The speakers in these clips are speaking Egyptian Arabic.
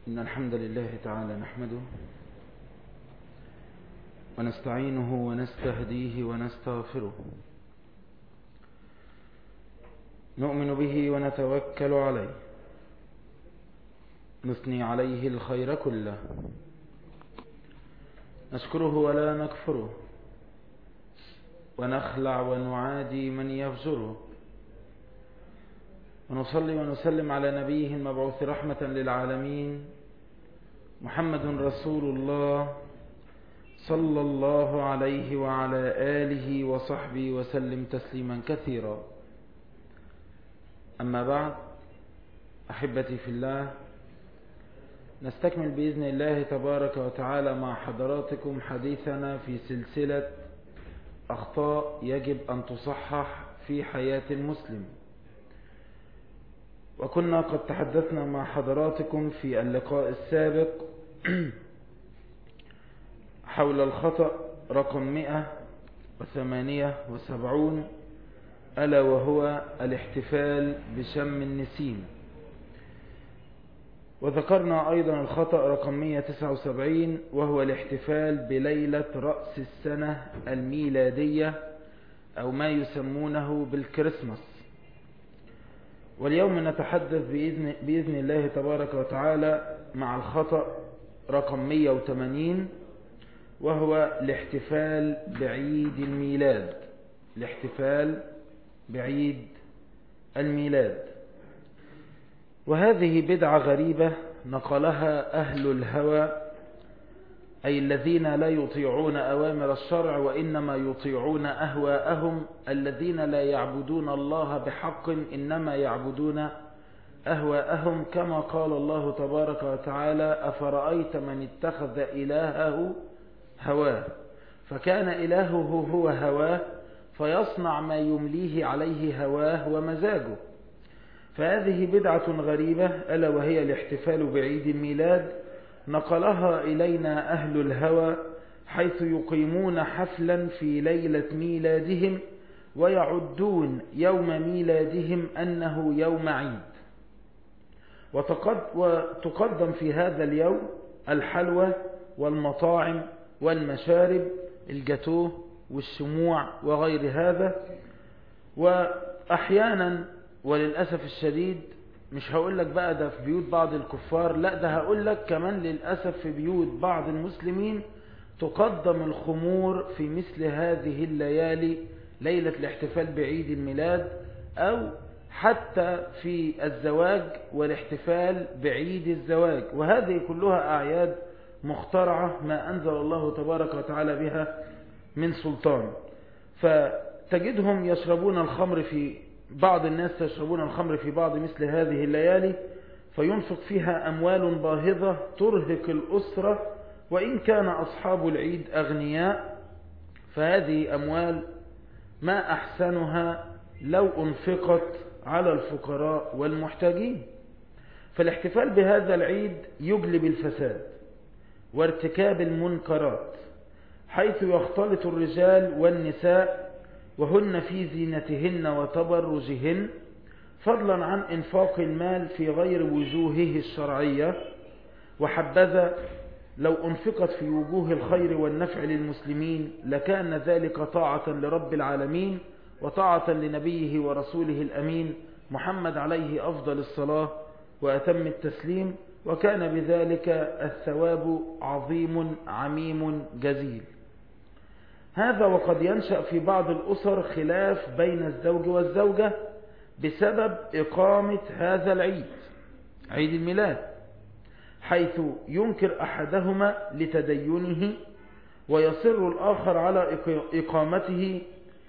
إن الحمد لله تعالى نحمده ونستعينه ونستهديه ونستغفره نؤمن به ونتوكل عليه نثني عليه الخير كله نشكره ولا نكفره ونخلع ونعادي من يفجره ونصلي ونسلم على نبيه المبعوث رحمة للعالمين محمد رسول الله صلى الله عليه وعلى آله وصحبه وسلم تسليما كثيرا أما بعد أحبتي في الله نستكمل بإذن الله تبارك وتعالى مع حضراتكم حديثنا في سلسلة أخطاء يجب أن تصحح في حياة المسلم وكنا قد تحدثنا مع حضراتكم في اللقاء السابق حول الخطأ رقم 178 ألا وهو الاحتفال بشم النسيم وذكرنا أيضا الخطأ رقم 179 وهو الاحتفال بليلة رأس السنة الميلادية أو ما يسمونه بالكريسماس واليوم نتحدث بإذن, بإذن الله تبارك وتعالى مع الخطأ رقم 180 وهو الاحتفال بعيد الميلاد الاحتفال بعيد الميلاد وهذه بدعة غريبة نقلها أهل الهوى أي الذين لا يطيعون أوامر الشرع وإنما يطيعون أهواءهم الذين لا يعبدون الله بحق إنما يعبدون أهواءهم كما قال الله تبارك وتعالى أفرأيت من اتخذ إلهه هواه فكان إلهه هو هواه فيصنع ما يمليه عليه هواه ومزاجه فهذه بدعة غريبة ألا وهي الاحتفال بعيد الميلاد نقلها إلينا أهل الهوى حيث يقيمون حفلا في ليلة ميلادهم ويعدون يوم ميلادهم أنه يوم عيد وتقدم في هذا اليوم الحلوى والمطاعم والمشارب الجاتوه والشموع وغير هذا وأحيانا وللأسف الشديد مش هقول لك بقى ده في بيوت بعض الكفار لا ده هقول لك كمان للأسف في بيوت بعض المسلمين تقدم الخمور في مثل هذه الليالي ليلة الاحتفال بعيد الميلاد أو حتى في الزواج والاحتفال بعيد الزواج وهذه كلها أعياد مخترعة ما أنزل الله تبارك وتعالى بها من سلطان فتجدهم يشربون الخمر في بعض الناس يشربون الخمر في بعض مثل هذه الليالي فينفق فيها أموال باهظة ترهق الأسرة وإن كان أصحاب العيد أغنياء فهذه أموال ما أحسنها لو أنفقت على الفقراء والمحتاجين فالاحتفال بهذا العيد يجلب الفساد وارتكاب المنكرات حيث يختلط الرجال والنساء وهن في زينتهن وتبرجهن فضلا عن انفاق المال في غير وجوهه الشرعية وحبذا لو انفقت في وجوه الخير والنفع للمسلمين لكان ذلك طاعة لرب العالمين وطاعة لنبيه ورسوله الأمين محمد عليه أفضل الصلاة وأتم التسليم وكان بذلك الثواب عظيم عميم جزيل هذا وقد ينشأ في بعض الأسر خلاف بين الزوج والزوجة بسبب إقامة هذا العيد عيد الميلاد حيث ينكر أحدهما لتدينه ويصر الآخر على إقامته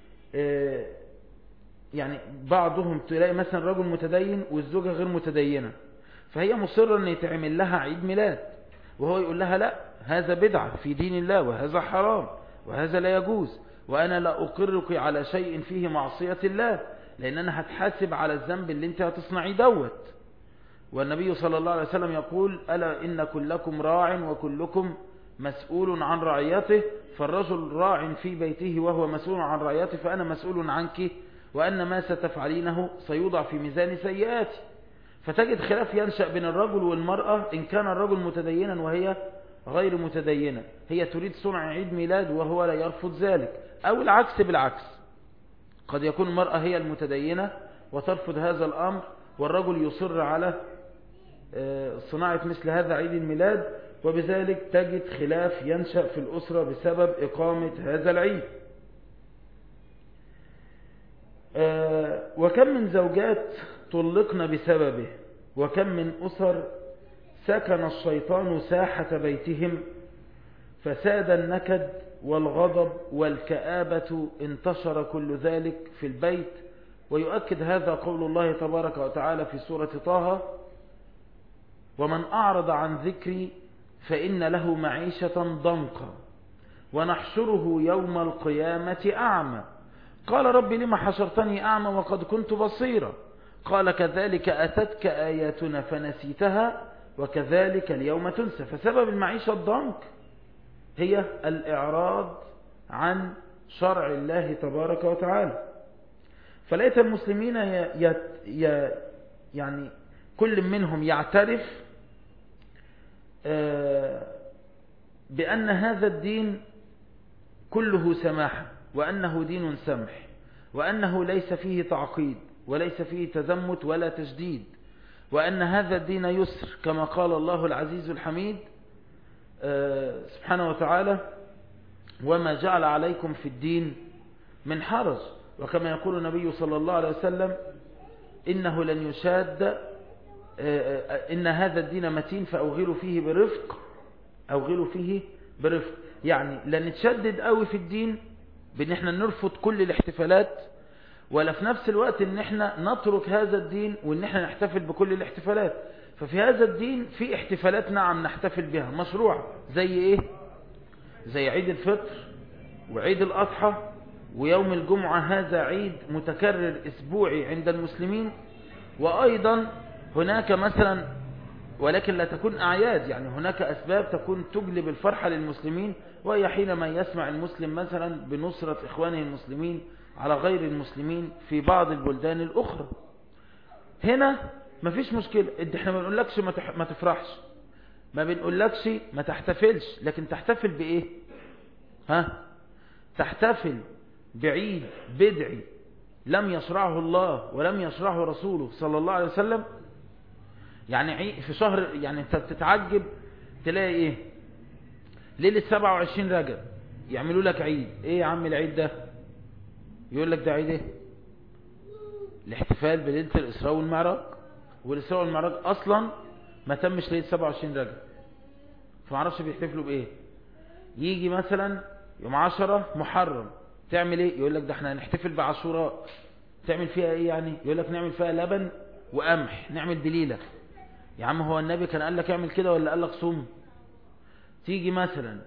يعني بعضهم تلاقي مثلا رجل متدين والزوجة غير متدينة فهي مصرة أن يتعمل لها عيد ميلاد وهو يقول لها لا هذا بدعة في دين الله وهذا حرام وهذا لا يجوز وأنا لا أقرك على شيء فيه معصية الله لأن أنا هتحاسب على الذنب اللي انت هتصنعي دوت والنبي صلى الله عليه وسلم يقول ألا إن كلكم راع وكلكم مسؤول عن رعيته فالرجل راع في بيته وهو مسؤول عن رعيته فأنا مسؤول عنك وأن ما ستفعلينه سيوضع في ميزان سيئاتي فتجد خلاف ينشأ بين الرجل والمرأة إن كان الرجل متدينا وهي غير متدينة هي تريد صنع عيد ميلاد وهو لا يرفض ذلك أو العكس بالعكس قد يكون المرأة هي المتدينة وترفض هذا الأمر والرجل يصر على صناعة مثل هذا عيد الميلاد وبذلك تجد خلاف ينشأ في الأسرة بسبب إقامة هذا العيد وكم من زوجات طلقن بسببه وكم من أسر سكن الشيطان ساحة بيتهم فساد النكد والغضب والكآبة انتشر كل ذلك في البيت ويؤكد هذا قول الله تبارك وتعالى في سورة طه ومن أعرض عن ذكري فإن له معيشة ضنكا ونحشره يوم القيامة أعمى قال رب لما حشرتني أعمى وقد كنت بصيرا قال كذلك أتتك آياتنا فنسيتها وكذلك اليوم تنسى فسبب المعيشة الضنك هي الإعراض عن شرع الله تبارك وتعالى فليت المسلمين ي... ي... يعني كل منهم يعترف بأن هذا الدين كله سماحة وأنه دين سمح وأنه ليس فيه تعقيد وليس فيه تزمت ولا تجديد وأن هذا الدين يسر كما قال الله العزيز الحميد سبحانه وتعالى وما جعل عليكم في الدين من حرج وكما يقول النبي صلى الله عليه وسلم إنه لن يشاد إن هذا الدين متين فأوغلوا فيه برفق أوغلوا فيه برفق يعني لا نتشدد قوي في الدين بأن احنا نرفض كل الاحتفالات ولا في نفس الوقت ان احنا نترك هذا الدين وان احنا نحتفل بكل الاحتفالات ففي هذا الدين في احتفالات نعم نحتفل بها مشروع زي ايه زي عيد الفطر وعيد الاضحى ويوم الجمعة هذا عيد متكرر اسبوعي عند المسلمين وايضا هناك مثلا ولكن لا تكون اعياد يعني هناك اسباب تكون تجلب الفرحة للمسلمين وهي حينما يسمع المسلم مثلا بنصرة اخوانه المسلمين على غير المسلمين في بعض البلدان الاخرى هنا مفيش مشكلة احنا ما بنقولكش ما, تح... ما تفرحش ما بنقولكش ما تحتفلش لكن تحتفل بايه ها تحتفل بعيد بدعي لم يشرعه الله ولم يشرعه رسوله صلى الله عليه وسلم يعني في شهر يعني انت بتتعجب تلاقي ايه ليلة 27 رجب يعملوا لك عيد ايه يا عم العيد ده يقول لك ده عيد ايه الاحتفال بليلة الاسراء والمعراج والاسراء والمعراج اصلا ما تمش ليلة 27 رجب فمعرفش بيحتفلوا بايه يجي مثلا يوم 10 محرم تعمل ايه يقول لك ده احنا هنحتفل بعاشوراء تعمل فيها ايه يعني يقول لك نعمل فيها لبن وقمح نعمل بليلة يا عم هو النبي كان قال لك اعمل كده ولا قال لك صوم تيجي مثلا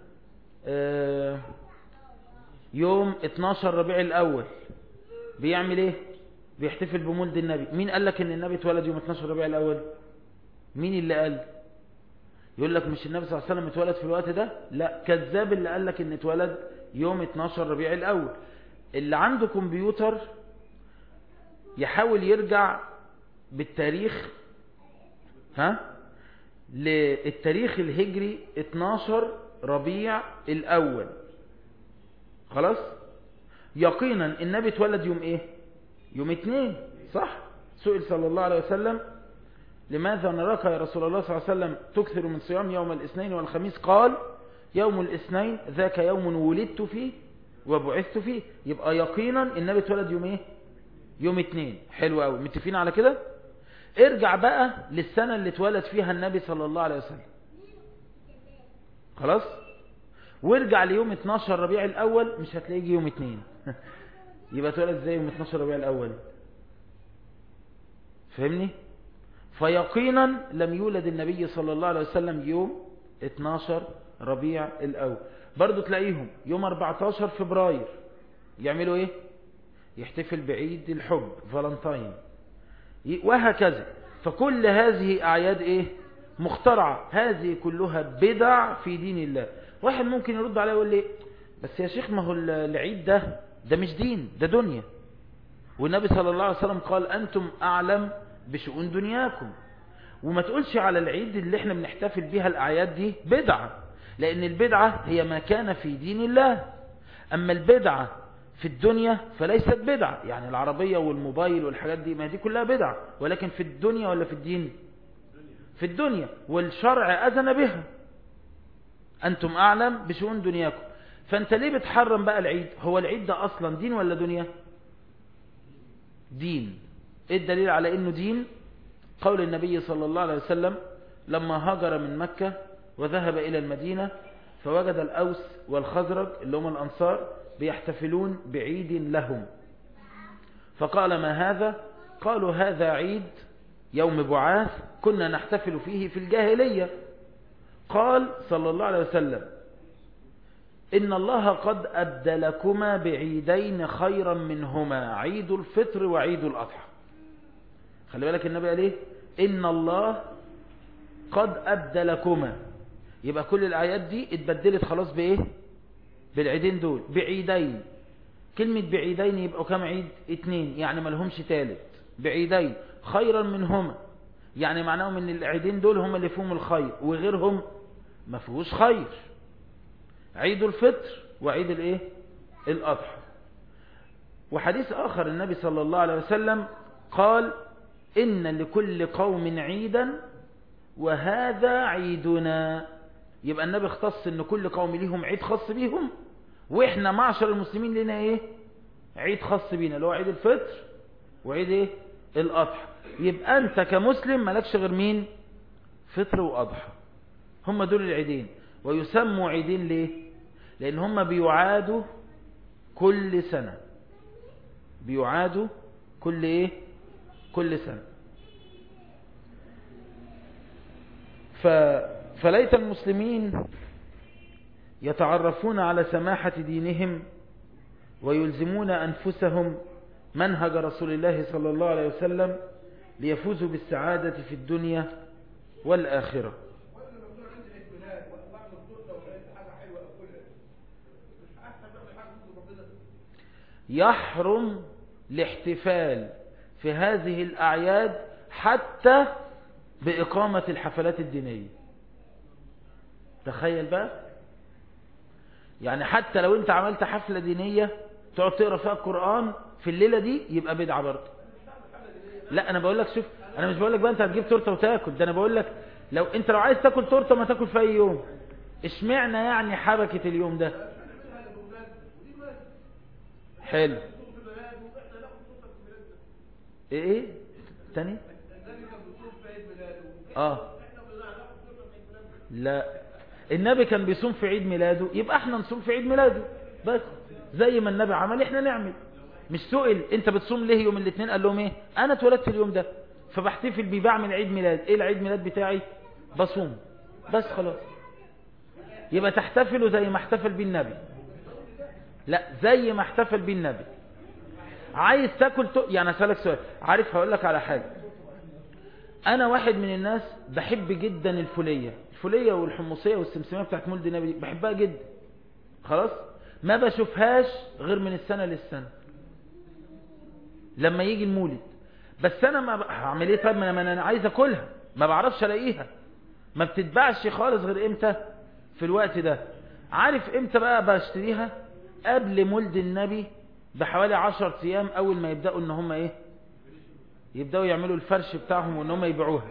يوم 12 ربيع الاول بيعمل ايه بيحتفل بمولد النبي مين قال لك ان النبي اتولد يوم 12 ربيع الاول مين اللي قال يقول لك مش النبي صلى الله عليه وسلم اتولد في الوقت ده لا كذاب اللي قال لك ان اتولد يوم 12 ربيع الاول اللي عنده كمبيوتر يحاول يرجع بالتاريخ ها للتاريخ الهجري 12 ربيع الاول خلاص يقينا النبي اتولد يوم ايه يوم اثنين صح سئل صلى الله عليه وسلم لماذا نراك يا رسول الله صلى الله عليه وسلم تكثر من صيام يوم الاثنين والخميس قال يوم الاثنين ذاك يوم ولدت فيه وبعثت فيه يبقى يقينا النبي اتولد يوم ايه يوم اثنين حلو قوي متفقين على كده ارجع بقى للسنة اللي اتولد فيها النبي صلى الله عليه وسلم خلاص وارجع ليوم 12 ربيع الاول مش هتلاقيه يوم اثنين يبقى اتولد زي يوم 12 ربيع الاول فهمني فيقينا لم يولد النبي صلى الله عليه وسلم يوم 12 ربيع الاول برضو تلاقيهم يوم 14 فبراير يعملوا ايه يحتفل بعيد الحب فالنتاين وهكذا فكل هذه اعياد ايه مخترعة هذه كلها بدع في دين الله واحد ممكن يرد عليه ويقول لي بس يا شيخ ما هو العيد ده ده مش دين ده دنيا والنبي صلى الله عليه وسلم قال أنتم أعلم بشؤون دنياكم وما تقولش على العيد اللي احنا بنحتفل بيها الأعياد دي بدعة لأن البدعة هي ما كان في دين الله أما البدعة في الدنيا فليست بدعة يعني العربية والموبايل والحاجات دي ما دي كلها بدعة ولكن في الدنيا ولا في الدين في الدنيا والشرع أذن بها أنتم أعلم بشؤون دنياكم فأنت ليه بتحرم بقى العيد هو العيد ده أصلا دين ولا دنيا دين إيه الدليل على إنه دين قول النبي صلى الله عليه وسلم لما هاجر من مكة وذهب إلى المدينة فوجد الأوس والخزرج اللي هم الأنصار بيحتفلون بعيد لهم فقال ما هذا قالوا هذا عيد يوم بعاث كنا نحتفل فيه في الجاهلية قال صلى الله عليه وسلم إن الله قد أبدلكما بعيدين خيرا منهما عيد الفطر وعيد الأضحى خلي بالك النبي قال ايه إن الله قد أبدلكما يبقى كل الآيات دي اتبدلت خلاص بإيه بالعيدين دول بعيدين كلمة بعيدين يبقوا كم عيد اتنين يعني ما لهمش تالت بعيدين خيرا منهما يعني معناهم ان العيدين دول هم اللي فيهم الخير وغيرهم ما فيهوش خير عيد الفطر وعيد الايه الاضحى وحديث اخر النبي صلى الله عليه وسلم قال ان لكل قوم عيدا وهذا عيدنا يبقى النبي اختص ان كل قوم ليهم عيد خاص بيهم واحنا معشر المسلمين لنا ايه عيد خاص بينا اللي هو عيد الفطر وعيد ايه الاضحى يبقى انت كمسلم مالكش غير مين فطر واضحى هم دول العيدين ويسموا عيدين ليه لان هم بيعادوا كل سنة بيعادوا كل ايه كل سنة ف... فليت المسلمين يتعرفون على سماحة دينهم ويلزمون أنفسهم منهج رسول الله صلى الله عليه وسلم ليفوزوا بالسعادة في الدنيا والآخرة يحرم الاحتفال في هذه الأعياد حتى بإقامة الحفلات الدينية تخيل بقى يعني حتى لو انت عملت حفلة دينية تقعد تقرأ فيها القرآن في الليلة دي يبقى بدعة برضه لا انا بقول لك شوف انا مش بقول لك بقى انت هتجيب تورته وتاكل ده انا بقول لك لو انت لو عايز تاكل تورته ما تاكل في اي يوم اشمعنى يعني حبكة اليوم ده حلو ايه ايه تاني اه لا النبي كان بيصوم في عيد ميلاده يبقى احنا نصوم في عيد ميلاده بس زي ما النبي عمل احنا نعمل مش سئل انت بتصوم ليه يوم الاثنين قال لهم ايه انا اتولدت اليوم ده فبحتفل بيه بعمل عيد ميلاد ايه العيد ميلاد بتاعي بصوم بس خلاص يبقى تحتفلوا زي ما احتفل بيه النبي لا زي ما احتفل بيه النبي عايز تاكل تو... يعني اسالك سؤال عارف هقول لك على حاجه انا واحد من الناس بحب جدا الفوليه الفوليه والحمصيه والسمسميه بتاعت مولد النبي بحبها جدا خلاص ما بشوفهاش غير من السنه للسنه لما يجي المولد بس انا ما هعمل ايه طب ما انا عايز اكلها ما بعرفش الاقيها ما بتتباعش خالص غير امتى في الوقت ده عارف امتى بقى بشتريها قبل مولد النبي بحوالي عشر ايام اول ما يبدأوا ان هم ايه يبدأوا يعملوا الفرش بتاعهم وان هم يبيعوها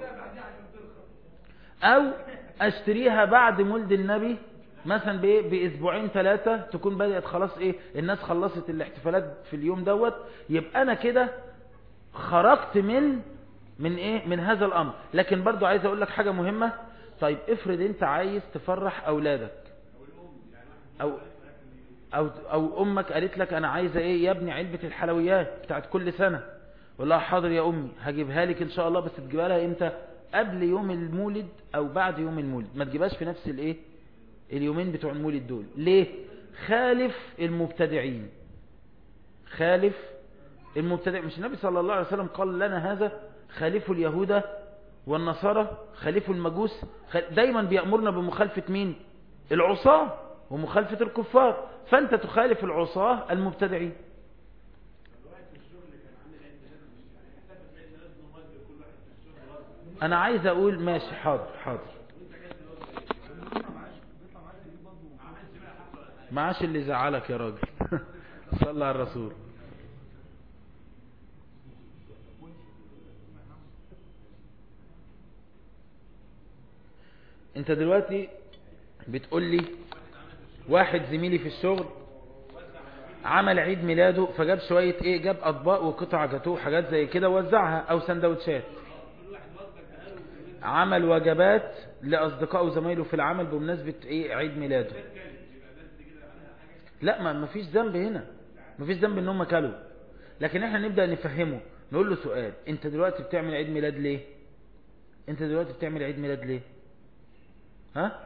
او اشتريها بعد مولد النبي مثلا بايه باسبوعين ثلاثة تكون بدأت خلاص ايه الناس خلصت الاحتفالات في اليوم دوت يبقى انا كده خرجت من من ايه من هذا الامر لكن برضو عايز اقول لك حاجة مهمة طيب افرض انت عايز تفرح اولادك او او او امك قالت لك انا عايزه ايه يا ابني علبه الحلويات بتاعت كل سنه والله حاضر يا امي هجيبها لك ان شاء الله بس تجيبها لها امتى قبل يوم المولد او بعد يوم المولد ما تجيبهاش في نفس الايه اليومين بتوع المولد دول ليه خالف المبتدعين خالف المبتدع مش النبي صلى الله عليه وسلم قال لنا هذا خالفوا اليهود والنصارى خالفوا المجوس دايما بيأمرنا بمخالفة مين العصاه ومخالفة الكفار فأنت تخالف العصاة المبتدعين انا عايز اقول ماشي حاضر حاضر معاش اللي زعلك يا راجل صلى على الرسول انت دلوقتي بتقول لي واحد زميلي في الشغل عمل عيد ميلاده فجاب شوية ايه جاب اطباق وقطع جاتوه حاجات زي كده وزعها او سندوتشات عمل وجبات لاصدقائه وزمايله في العمل بمناسبة ايه عيد ميلاده لا ما مفيش ذنب هنا مفيش ذنب ان هم كلوا لكن احنا نبدأ نفهمه نقول له سؤال انت دلوقتي بتعمل عيد ميلاد ليه انت دلوقتي بتعمل عيد ميلاد ليه ها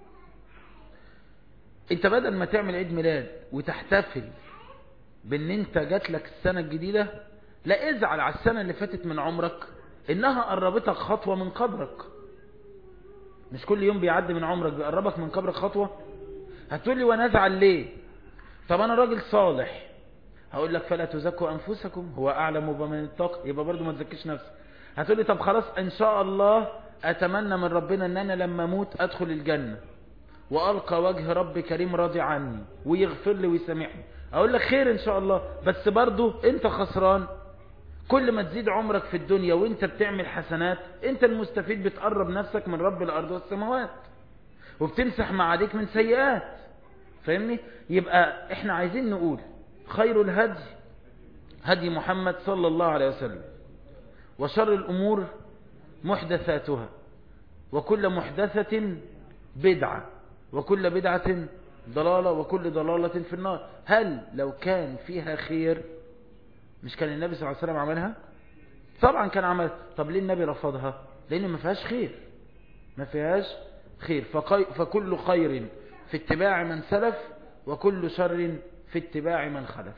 انت بدل ما تعمل عيد ميلاد وتحتفل بان انت جات لك السنة الجديدة لا ازعل على السنة اللي فاتت من عمرك انها قربتك خطوة من قبرك مش كل يوم بيعدي من عمرك بيقربك من قبرك خطوة هتقول لي وانا ازعل ليه طب انا راجل صالح هقول لك فلا تزكوا انفسكم هو اعلم بمن اتقى يبقى برضو ما تزكيش نفسك هتقول لي طب خلاص ان شاء الله اتمنى من ربنا ان انا لما اموت ادخل الجنة والقى وجه رب كريم راضي عني ويغفر لي ويسامحني اقول لك خير ان شاء الله بس برضو انت خسران كل ما تزيد عمرك في الدنيا وانت بتعمل حسنات انت المستفيد بتقرب نفسك من رب الارض والسماوات وبتمسح معاديك من سيئات فاهمني يبقى احنا عايزين نقول خير الهدي هدي محمد صلى الله عليه وسلم وشر الامور محدثاتها وكل محدثة بدعة وكل بدعة ضلالة وكل ضلالة في النار هل لو كان فيها خير مش كان النبي صلى الله عليه وسلم عملها طبعا كان عمل طب ليه النبي رفضها لان ما فيهاش خير ما فيهاش خير فقي... فكل خير في اتباع من سلف وكل شر في اتباع من خلف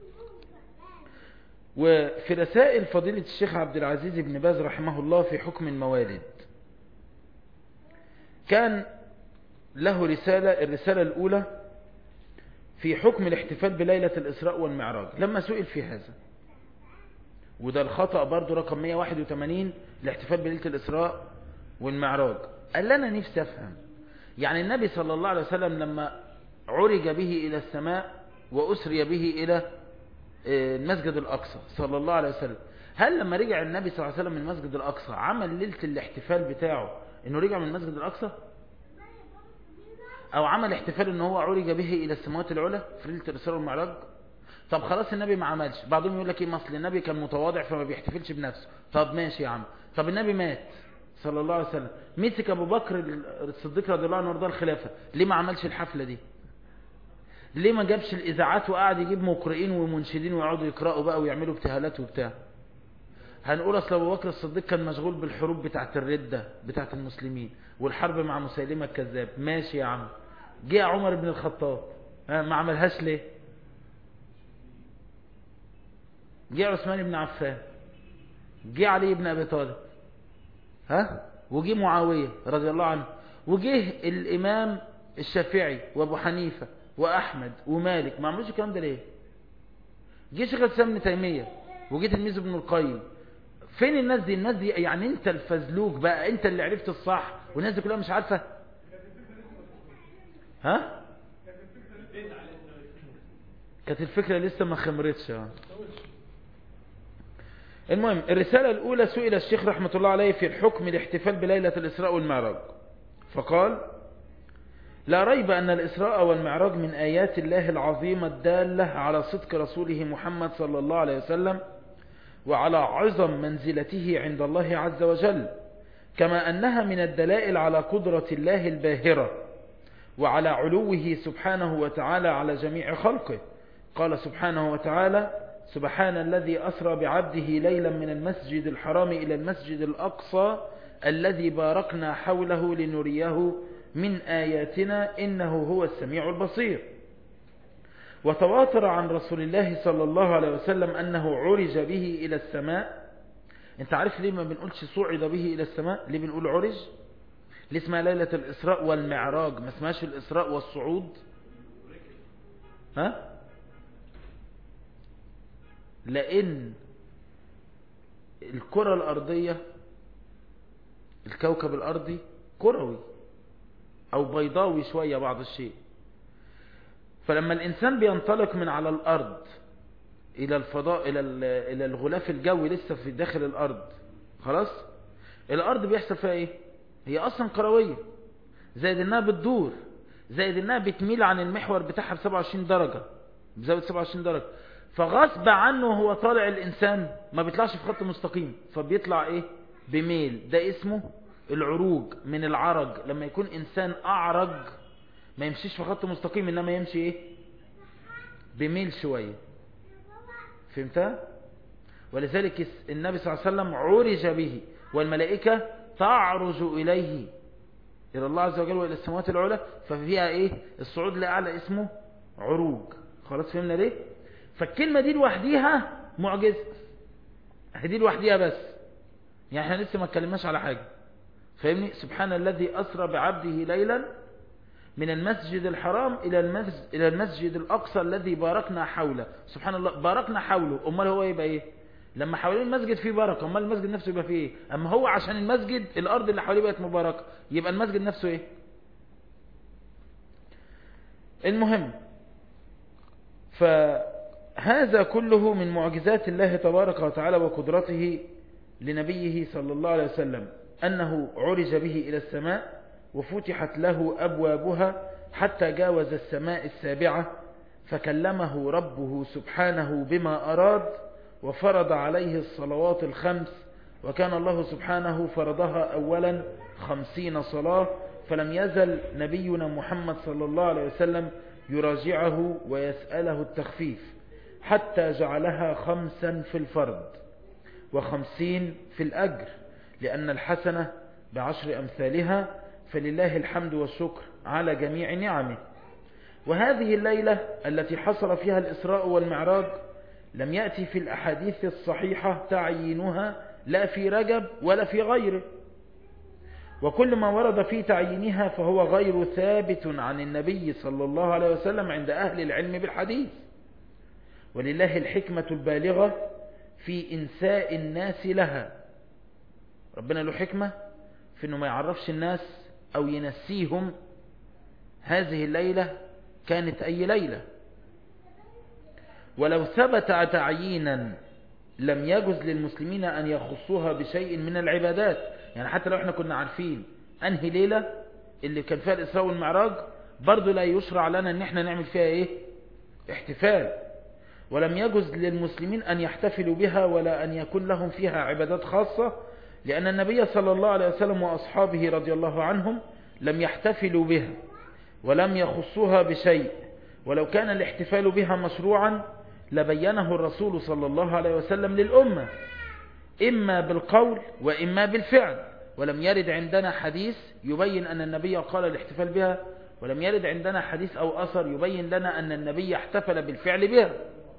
وفي رسائل فضيلة الشيخ عبد العزيز بن باز رحمه الله في حكم الموالد كان له رسالة الرسالة الأولى في حكم الاحتفال بليلة الإسراء والمعراج لما سئل في هذا وده الخطأ برضو رقم 181 الاحتفال بليلة الإسراء والمعراج قال لنا نفسي أفهم يعني النبي صلى الله عليه وسلم لما عرج به إلى السماء وأسري به إلى المسجد الأقصى صلى الله عليه وسلم هل لما رجع النبي صلى الله عليه وسلم من المسجد الأقصى عمل ليلة الاحتفال بتاعه انه رجع من المسجد الأقصى او عمل احتفال ان هو عرج به الى السماوات العلى في ليله الاسراء والمعراج طب خلاص النبي ما عملش بعضهم يقول لك ايه مصل النبي كان متواضع فما بيحتفلش بنفسه طب ماشي يا عم طب النبي مات صلى الله عليه وسلم مسك ابو بكر الصديق رضي الله عنه وارضاه الخلافه ليه ما عملش الحفله دي ليه ما جابش الاذاعات وقعد يجيب مقرئين ومنشدين ويقعدوا يقراوا بقى ويعملوا ابتهالات وبتاع هنقول اصل ابو بكر الصديق كان مشغول بالحروب بتاعه الرده بتاعه المسلمين والحرب مع مسيلمه الكذاب ماشي يا عم جه عمر بن الخطاب ما عملهاش ليه جه عثمان بن عفان جه علي بن ابي طالب ها وجه معاويه رضي الله عنه وجه الامام الشافعي وابو حنيفه واحمد ومالك ما عملوش الكلام ده ليه جه شيخ الاسلام ابن تيميه وجه تلميذ ابن القيم فين الناس دي الناس دي يعني انت الفزلوك بقى انت اللي عرفت الصح والناس دي كلها مش عارفه ها كانت الفكرة لسه ما خمرتش المهم الرسالة الأولى سئل الشيخ رحمة الله عليه في الحكم الاحتفال بليلة الإسراء والمعراج فقال لا ريب أن الإسراء والمعراج من آيات الله العظيمة الدالة على صدق رسوله محمد صلى الله عليه وسلم وعلى عظم منزلته عند الله عز وجل كما أنها من الدلائل على قدرة الله الباهرة وعلى علوه سبحانه وتعالى على جميع خلقه قال سبحانه وتعالى سبحان الذي أسرى بعبده ليلا من المسجد الحرام إلى المسجد الأقصى الذي باركنا حوله لنريه من آياتنا إنه هو السميع البصير وتواتر عن رسول الله صلى الله عليه وسلم أنه عرج به إلى السماء انت عارف ليه ما بنقولش صعد به إلى السماء ليه بنقول عرج ليه اسمها ليلة الإسراء والمعراج ما اسمهاش الإسراء والصعود ها لأن الكرة الأرضية الكوكب الأرضي كروي أو بيضاوي شوية بعض الشيء فلما الإنسان بينطلق من على الأرض إلى الفضاء إلى إلى الغلاف الجوي لسه في داخل الأرض خلاص الأرض بيحصل فيها إيه هي أصلا كروية زائد إنها بتدور زائد إنها بتميل عن المحور بتاعها ب 27 درجة بزاوية 27 درجة فغصب عنه هو طالع الإنسان ما بيطلعش في خط مستقيم فبيطلع إيه بميل ده اسمه العروج من العرج لما يكون إنسان أعرج ما يمشيش في خط مستقيم إنما يمشي إيه بميل شوية فهمتها ولذلك النبي صلى الله عليه وسلم عرج به والملائكة تعرج إليه إلى الله عز وجل وإلى السماوات العلى ففيها إيه الصعود لأعلى اسمه عروج خلاص فهمنا ليه فالكلمة دي لوحديها معجزة دي لوحديها بس يعني احنا لسه ما اتكلمناش على حاجة فاهمني سبحان الذي أسرى بعبده ليلا من المسجد الحرام إلى المسجد, إلى المسجد الأقصى الذي باركنا حوله سبحان الله باركنا حوله أمال هو يبقى إيه لما حوالين المسجد فيه بركة أمال المسجد نفسه يبقى فيه إيه أما هو عشان المسجد الأرض اللي حواليه بقت مباركة يبقى المسجد نفسه إيه المهم فهذا كله من معجزات الله تبارك وتعالى وقدرته لنبيه صلى الله عليه وسلم أنه عرج به إلى السماء وفتحت له أبوابها حتى جاوز السماء السابعة فكلمه ربه سبحانه بما أراد وفرض عليه الصلوات الخمس وكان الله سبحانه فرضها أولا خمسين صلاة فلم يزل نبينا محمد صلى الله عليه وسلم يراجعه ويسأله التخفيف حتى جعلها خمسا في الفرض وخمسين في الأجر لأن الحسنة بعشر أمثالها فلله الحمد والشكر على جميع نعمه وهذه الليلة التي حصل فيها الإسراء والمعراج لم يأتي في الأحاديث الصحيحة تعيينها لا في رجب ولا في غيره وكل ما ورد في تعيينها فهو غير ثابت عن النبي صلى الله عليه وسلم عند أهل العلم بالحديث ولله الحكمة البالغة في إنساء الناس لها ربنا له حكمة في أنه ما يعرفش الناس أو ينسيهم هذه الليلة كانت أي ليلة ولو ثبت تعيينا لم يجز للمسلمين أن يخصوها بشيء من العبادات يعني حتى لو احنا كنا عارفين أنهي ليلة اللي كان فيها الإسراء والمعراج برضو لا يشرع لنا أن احنا نعمل فيها ايه احتفال ولم يجز للمسلمين أن يحتفلوا بها ولا أن يكون لهم فيها عبادات خاصة لأن النبي صلى الله عليه وسلم وأصحابه رضي الله عنهم لم يحتفلوا بها ولم يخصوها بشيء ولو كان الاحتفال بها مشروعا لبينه الرسول صلى الله عليه وسلم للأمة إما بالقول وإما بالفعل ولم يرد عندنا حديث يبين أن النبي قال الاحتفال بها ولم يرد عندنا حديث أو أثر يبين لنا أن النبي احتفل بالفعل بها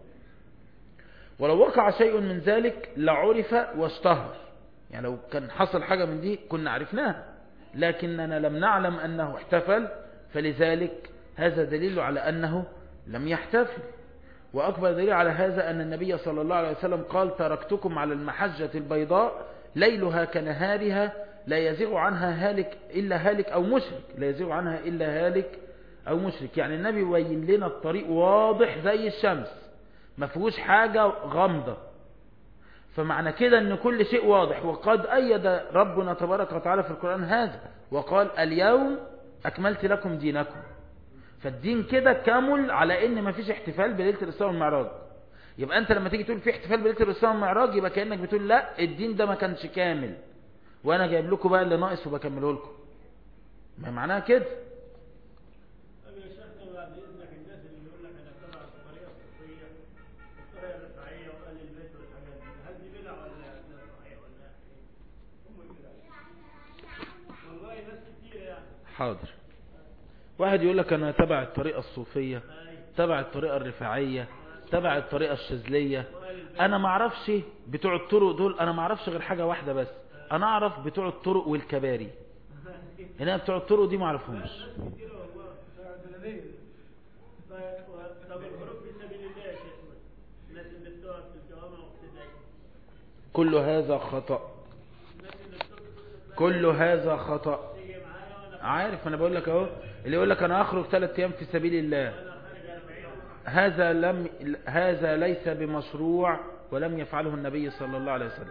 ولو وقع شيء من ذلك لعرف واشتهر يعني لو كان حصل حاجة من دي كنا عرفناها لكننا لم نعلم أنه احتفل فلذلك هذا دليل على أنه لم يحتفل وأكبر دليل على هذا أن النبي صلى الله عليه وسلم قال تركتكم على المحجة البيضاء ليلها كنهارها لا يزيغ عنها هالك إلا هالك أو مشرك لا يزيغ عنها إلا هالك أو مشرك يعني النبي بين لنا الطريق واضح زي الشمس ما فيهوش حاجة غامضة فمعنى كده ان كل شيء واضح وقد أيد ربنا تبارك وتعالى في القرآن هذا وقال اليوم أكملت لكم دينكم فالدين كده كامل على ان مفيش احتفال بليلة الإسراء والمعراج يبقى انت لما تيجي تقول في احتفال بليلة الإسراء والمعراج يبقى كأنك بتقول لا الدين ده ما كانش كامل وانا جايب لكم بقى اللي ناقص وبكمله لكم ما معناها كده طب يا شيخنا بعد اذنك الناس اللي يقول لك انا اتبع الطريقه الصوفيه الطريقه الرفاعيه وقال البيت والحاجات دي هل دي بدع ولا لا صحيح ولا ايه؟ هم البدع والله ناس كتير يعني حاضر واحد يقول لك انا تبع الطريقة الصوفية اي تبع الطريقة الرفاعية تبع الطريقة الشاذلية وقال البيت انا ما اعرفش بتوع الطرق دول انا ما اعرفش غير حاجة واحدة بس انا اعرف بتوع الطرق والكباري انما بتوع الطرق دي ما اعرفهمش ناس كتير والله طيب و- طب الخروج في سبيل الله يا شيخنا الناس اللي بتقف في الجوامع وبتدعي كل هذا خطأ الناس اللي بتقف كل هذا خطأ تيجي معايا وانا عارف انا بقول لك اهو اللي يقول لك انا هخرج ثلاث ايام في سبيل الله انا خارج 40 هذا لم هذا ليس بمشروع ولم يفعله النبي صلى الله عليه وسلم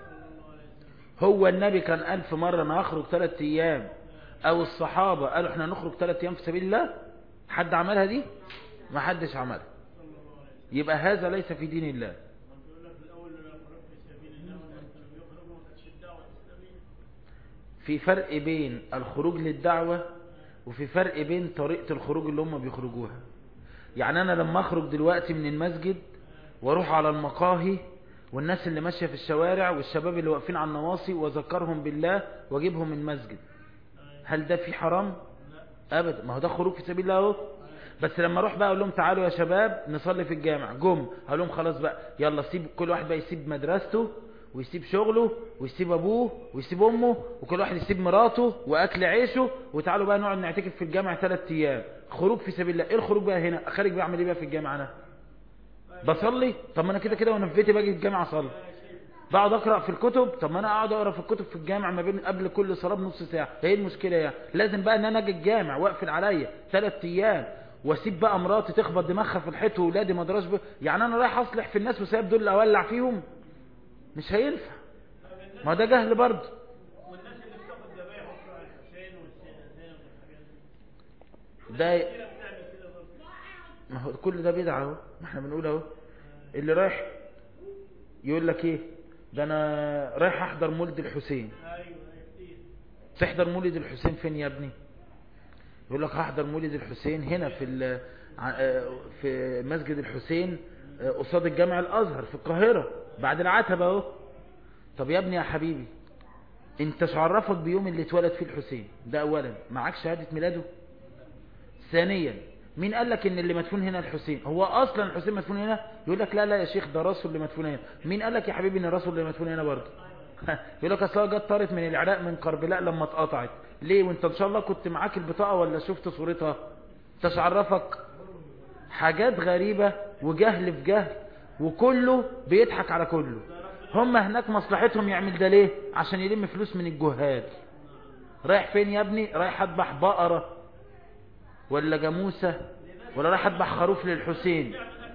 هو النبي كان قال في مرة انا هخرج ثلاث ايام او الصحابة قالوا احنا نخرج ثلاث ايام في سبيل الله حد عملها دي ما حدش عملها يبقى هذا ليس في دين الله ما تقول لك الاول انا خرجت في سبيل الله ولا انت لم يخرجوا ما كانتش الدعوه الاسلاميه في فرق بين الخروج للدعوة وفي فرق بين طريقة الخروج اللي هم بيخرجوها يعني انا لما اخرج دلوقتي من المسجد واروح على المقاهي والناس اللي ماشية في الشوارع والشباب اللي واقفين على النواصي واذكرهم بالله واجيبهم من المسجد هل ده في حرام ابدا ما هو ده خروج في سبيل الله اهو بس لما اروح بقى اقول لهم تعالوا يا شباب نصلي في الجامع جم هقول لهم خلاص بقى يلا سيب كل واحد بقى يسيب مدرسته ويسيب شغله ويسيب ابوه ويسيب امه وكل واحد يسيب مراته واكل عيشه وتعالوا بقى نقعد نعتكف في الجامع ثلاث ايام خروج في سبيل الله ايه الخروج بقى هنا خارج بعمل ايه بقى في الجامع انا بصلي طب ما انا كده كده وانا في بيتي باجي الجامع اصلي بقعد اقرا في الكتب طب ما انا اقعد اقرا في الكتب في الجامع ما بين قبل كل صلاه بنص ساعه ايه المشكله يعني لازم بقى ان انا اجي الجامع واقفل عليا ثلاث ايام واسيب بقى مراتي تخبط دماغها في الحيط واولادي ما ادراش ب... يعني انا رايح اصلح في الناس وسايب دول اللي اولع فيهم مش هينفع ما ده جهل برضه والناس اللي بتاخد ذبايح وتروح على الحسين والزينب والحاجات دي ده كتير بتعمل كده برضه ما هو كل ده بدعه اهو ما احنا بنقول اهو اللي رايح يقول لك ايه ده انا رايح احضر مولد الحسين ايوه كتير تحضر مولد الحسين فين يا ابني يقول لك هحضر مولد الحسين هنا في ال- ع- آه، في مسجد الحسين آه، قصاد الجامع الازهر في القاهره بعد العتبه اهو طب يا ابني يا حبيبي انت إيش عرفك بيوم اللي اتولد فيه الحسين ده اولا معاك شهاده ميلاده ثانيا مين قال لك ان اللي مدفون هنا الحسين هو اصلا الحسين مدفون هنا يقول لك لا لا يا شيخ ده راسه اللي مدفون هنا مين قال لك يا حبيبي ان راسه اللي مدفون هنا برضه يقول لك اصل جت طارت من العراق من كربلاء لما اتقطعت ليه وانت ان شاء الله كنت معاك البطاقه ولا شفت صورتها انت عرفك حاجات غريبه وجهل في جهل وكله بيضحك على كله هم هناك مصلحتهم يعمل ده ليه عشان يلم فلوس من الجهال رايح فين يا ابني رايح اذبح بقره ولا جاموسه ولا رايح اذبح خروف للحسين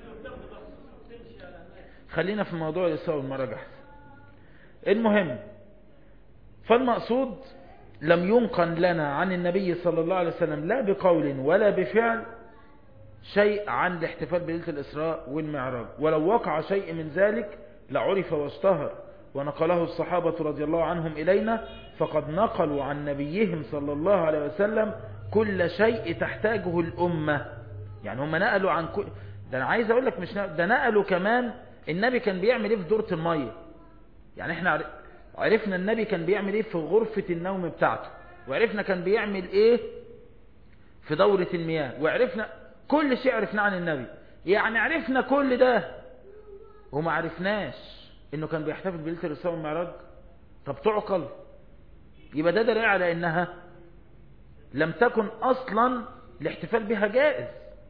خلينا في موضوع الإسراء والمراجع المهم فالمقصود لم ينقل لنا عن النبي صلى الله عليه وسلم لا بقول ولا بفعل شيء عن الاحتفال بليلة الإسراء والمعراج ولو وقع شيء من ذلك لعرف واشتهر ونقله الصحابة رضي الله عنهم إلينا فقد نقلوا عن نبيهم صلى الله عليه وسلم كل شيء تحتاجه الأمة يعني هم نقلوا عن كل ده أنا عايز أقول لك مش نقل... ده نقلوا كمان النبي كان بيعمل إيه في دورة المية يعني احنا عر- عرفنا النبي كان بيعمل إيه في غرفة النوم بتاعته وعرفنا كان بيعمل إيه في دورة المياه وعرفنا كل شيء عرفناه عن النبي يعني عرفنا كل ده وما عرفناش انه كان بيحتفل بليلة الإسراء والمعراج طب تعقل يبقى ده دليل على انها لم تكن اصلا الاحتفال بها جائز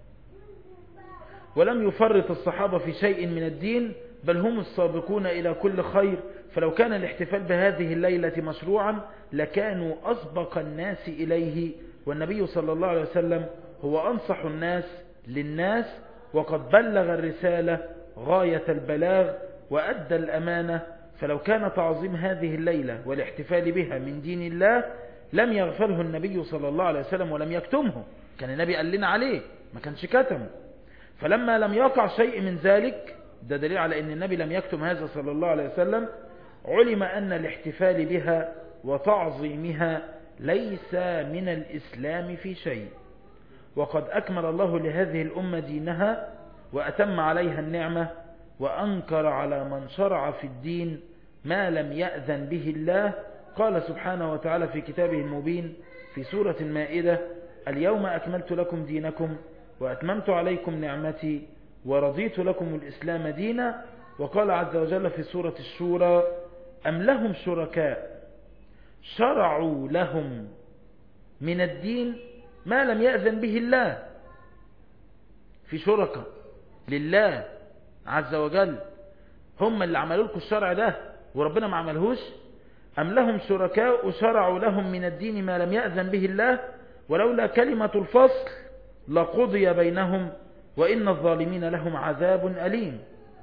ولم يفرط الصحابة في شيء من الدين بل هم السابقون إلى كل خير فلو كان الاحتفال بهذه الليلة مشروعا لكانوا أسبق الناس إليه والنبي صلى الله عليه وسلم هو أنصح الناس للناس وقد بلغ الرسالة غاية البلاغ وأدى الأمانة فلو كان تعظيم هذه الليلة والاحتفال بها من دين الله لم يغفله النبي صلى الله عليه وسلم ولم يكتمه كان النبي قال لنا عليه ما كانش كتمه فلما لم يقع شيء من ذلك ده دليل على ان النبي لم يكتم هذا صلى الله عليه وسلم علم ان الاحتفال بها وتعظيمها ليس من الاسلام في شيء وقد اكمل الله لهذه الامة دينها واتم عليها النعمة وانكر على من شرع في الدين ما لم يأذن به الله قال سبحانه وتعالى في كتابه المبين في سورة المائدة اليوم أكملت لكم دينكم وأتممت عليكم نعمتي ورضيت لكم الإسلام دينا وقال عز وجل في سورة الشورى أم لهم شركاء شرعوا لهم من الدين ما لم يأذن به الله في شركاء لله عز وجل هم اللي عملوا لكم الشرع ده وربنا ما عملهوش أم لهم شركاء شرعوا لهم من الدين ما لم يأذن به الله ولولا كلمة الفصل لقضي بينهم وإن الظالمين لهم عذاب أليم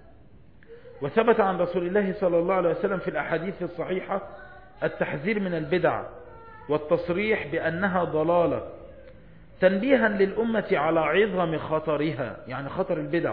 وثبت عن رسول الله صلى الله عليه وسلم في الأحاديث الصحيحة التحذير من البدع والتصريح بأنها ضلالة تنبيها للأمة على عظم خطرها يعني خطر البدع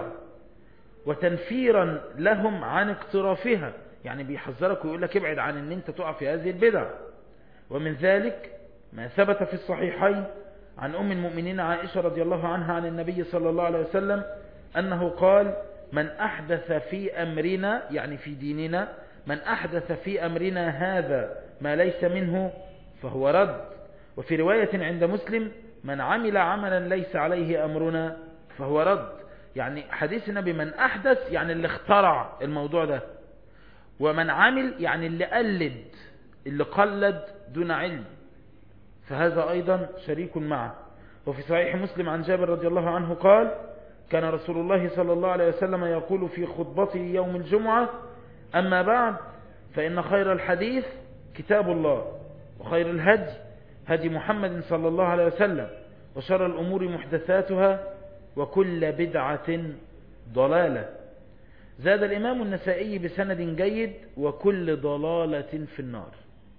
وتنفيرا لهم عن اقترافها يعني بيحذرك ويقول لك ابعد عن ان انت تقع في هذه البدع ومن ذلك ما ثبت في الصحيحين عن أم المؤمنين عائشة رضي الله عنها عن النبي صلى الله عليه وسلم أنه قال من أحدث في أمرنا يعني في ديننا من أحدث في أمرنا هذا ما ليس منه فهو رد وفي رواية عند مسلم من عمل عملا ليس عليه أمرنا فهو رد يعني حديث النبي من أحدث يعني اللي اخترع الموضوع ده ومن عمل يعني اللي قلد اللي قلد دون علم فهذا أيضا شريك معه وفي صحيح مسلم عن جابر رضي الله عنه قال كان رسول الله صلى الله عليه وسلم يقول في خطبته يوم الجمعة أما بعد فإن خير الحديث كتاب الله وخير الهدي هدي محمد صلى الله عليه وسلم وشر الأمور محدثاتها وكل بدعة ضلالة زاد الإمام النسائي بسند جيد وكل ضلالة في النار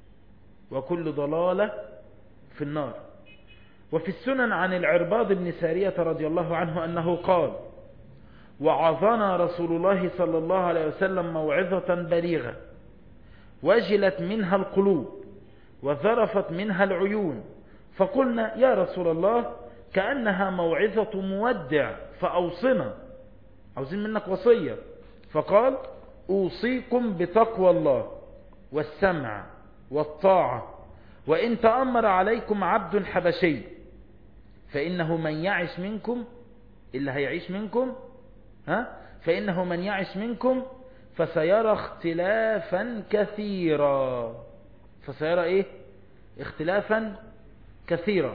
وكل ضلالة في النار وفي السنن عن العرباض بن سارية رضي الله عنه أنه قال وعظنا رسول الله صلى الله عليه وسلم موعظة بليغة وجلت منها القلوب وذرفت منها العيون فقلنا يا رسول الله كأنها موعظة مودع فأوصنا عاوزين منك وصية فقال أوصيكم بتقوى الله والسمع والطاعة وإن تأمر عليكم عبد حبشي فإنه من يعش منكم اللي هيعيش منكم ها فإنه من يعش منكم فسيرى اختلافا كثيرا فسيرى ايه اختلافا كثيرا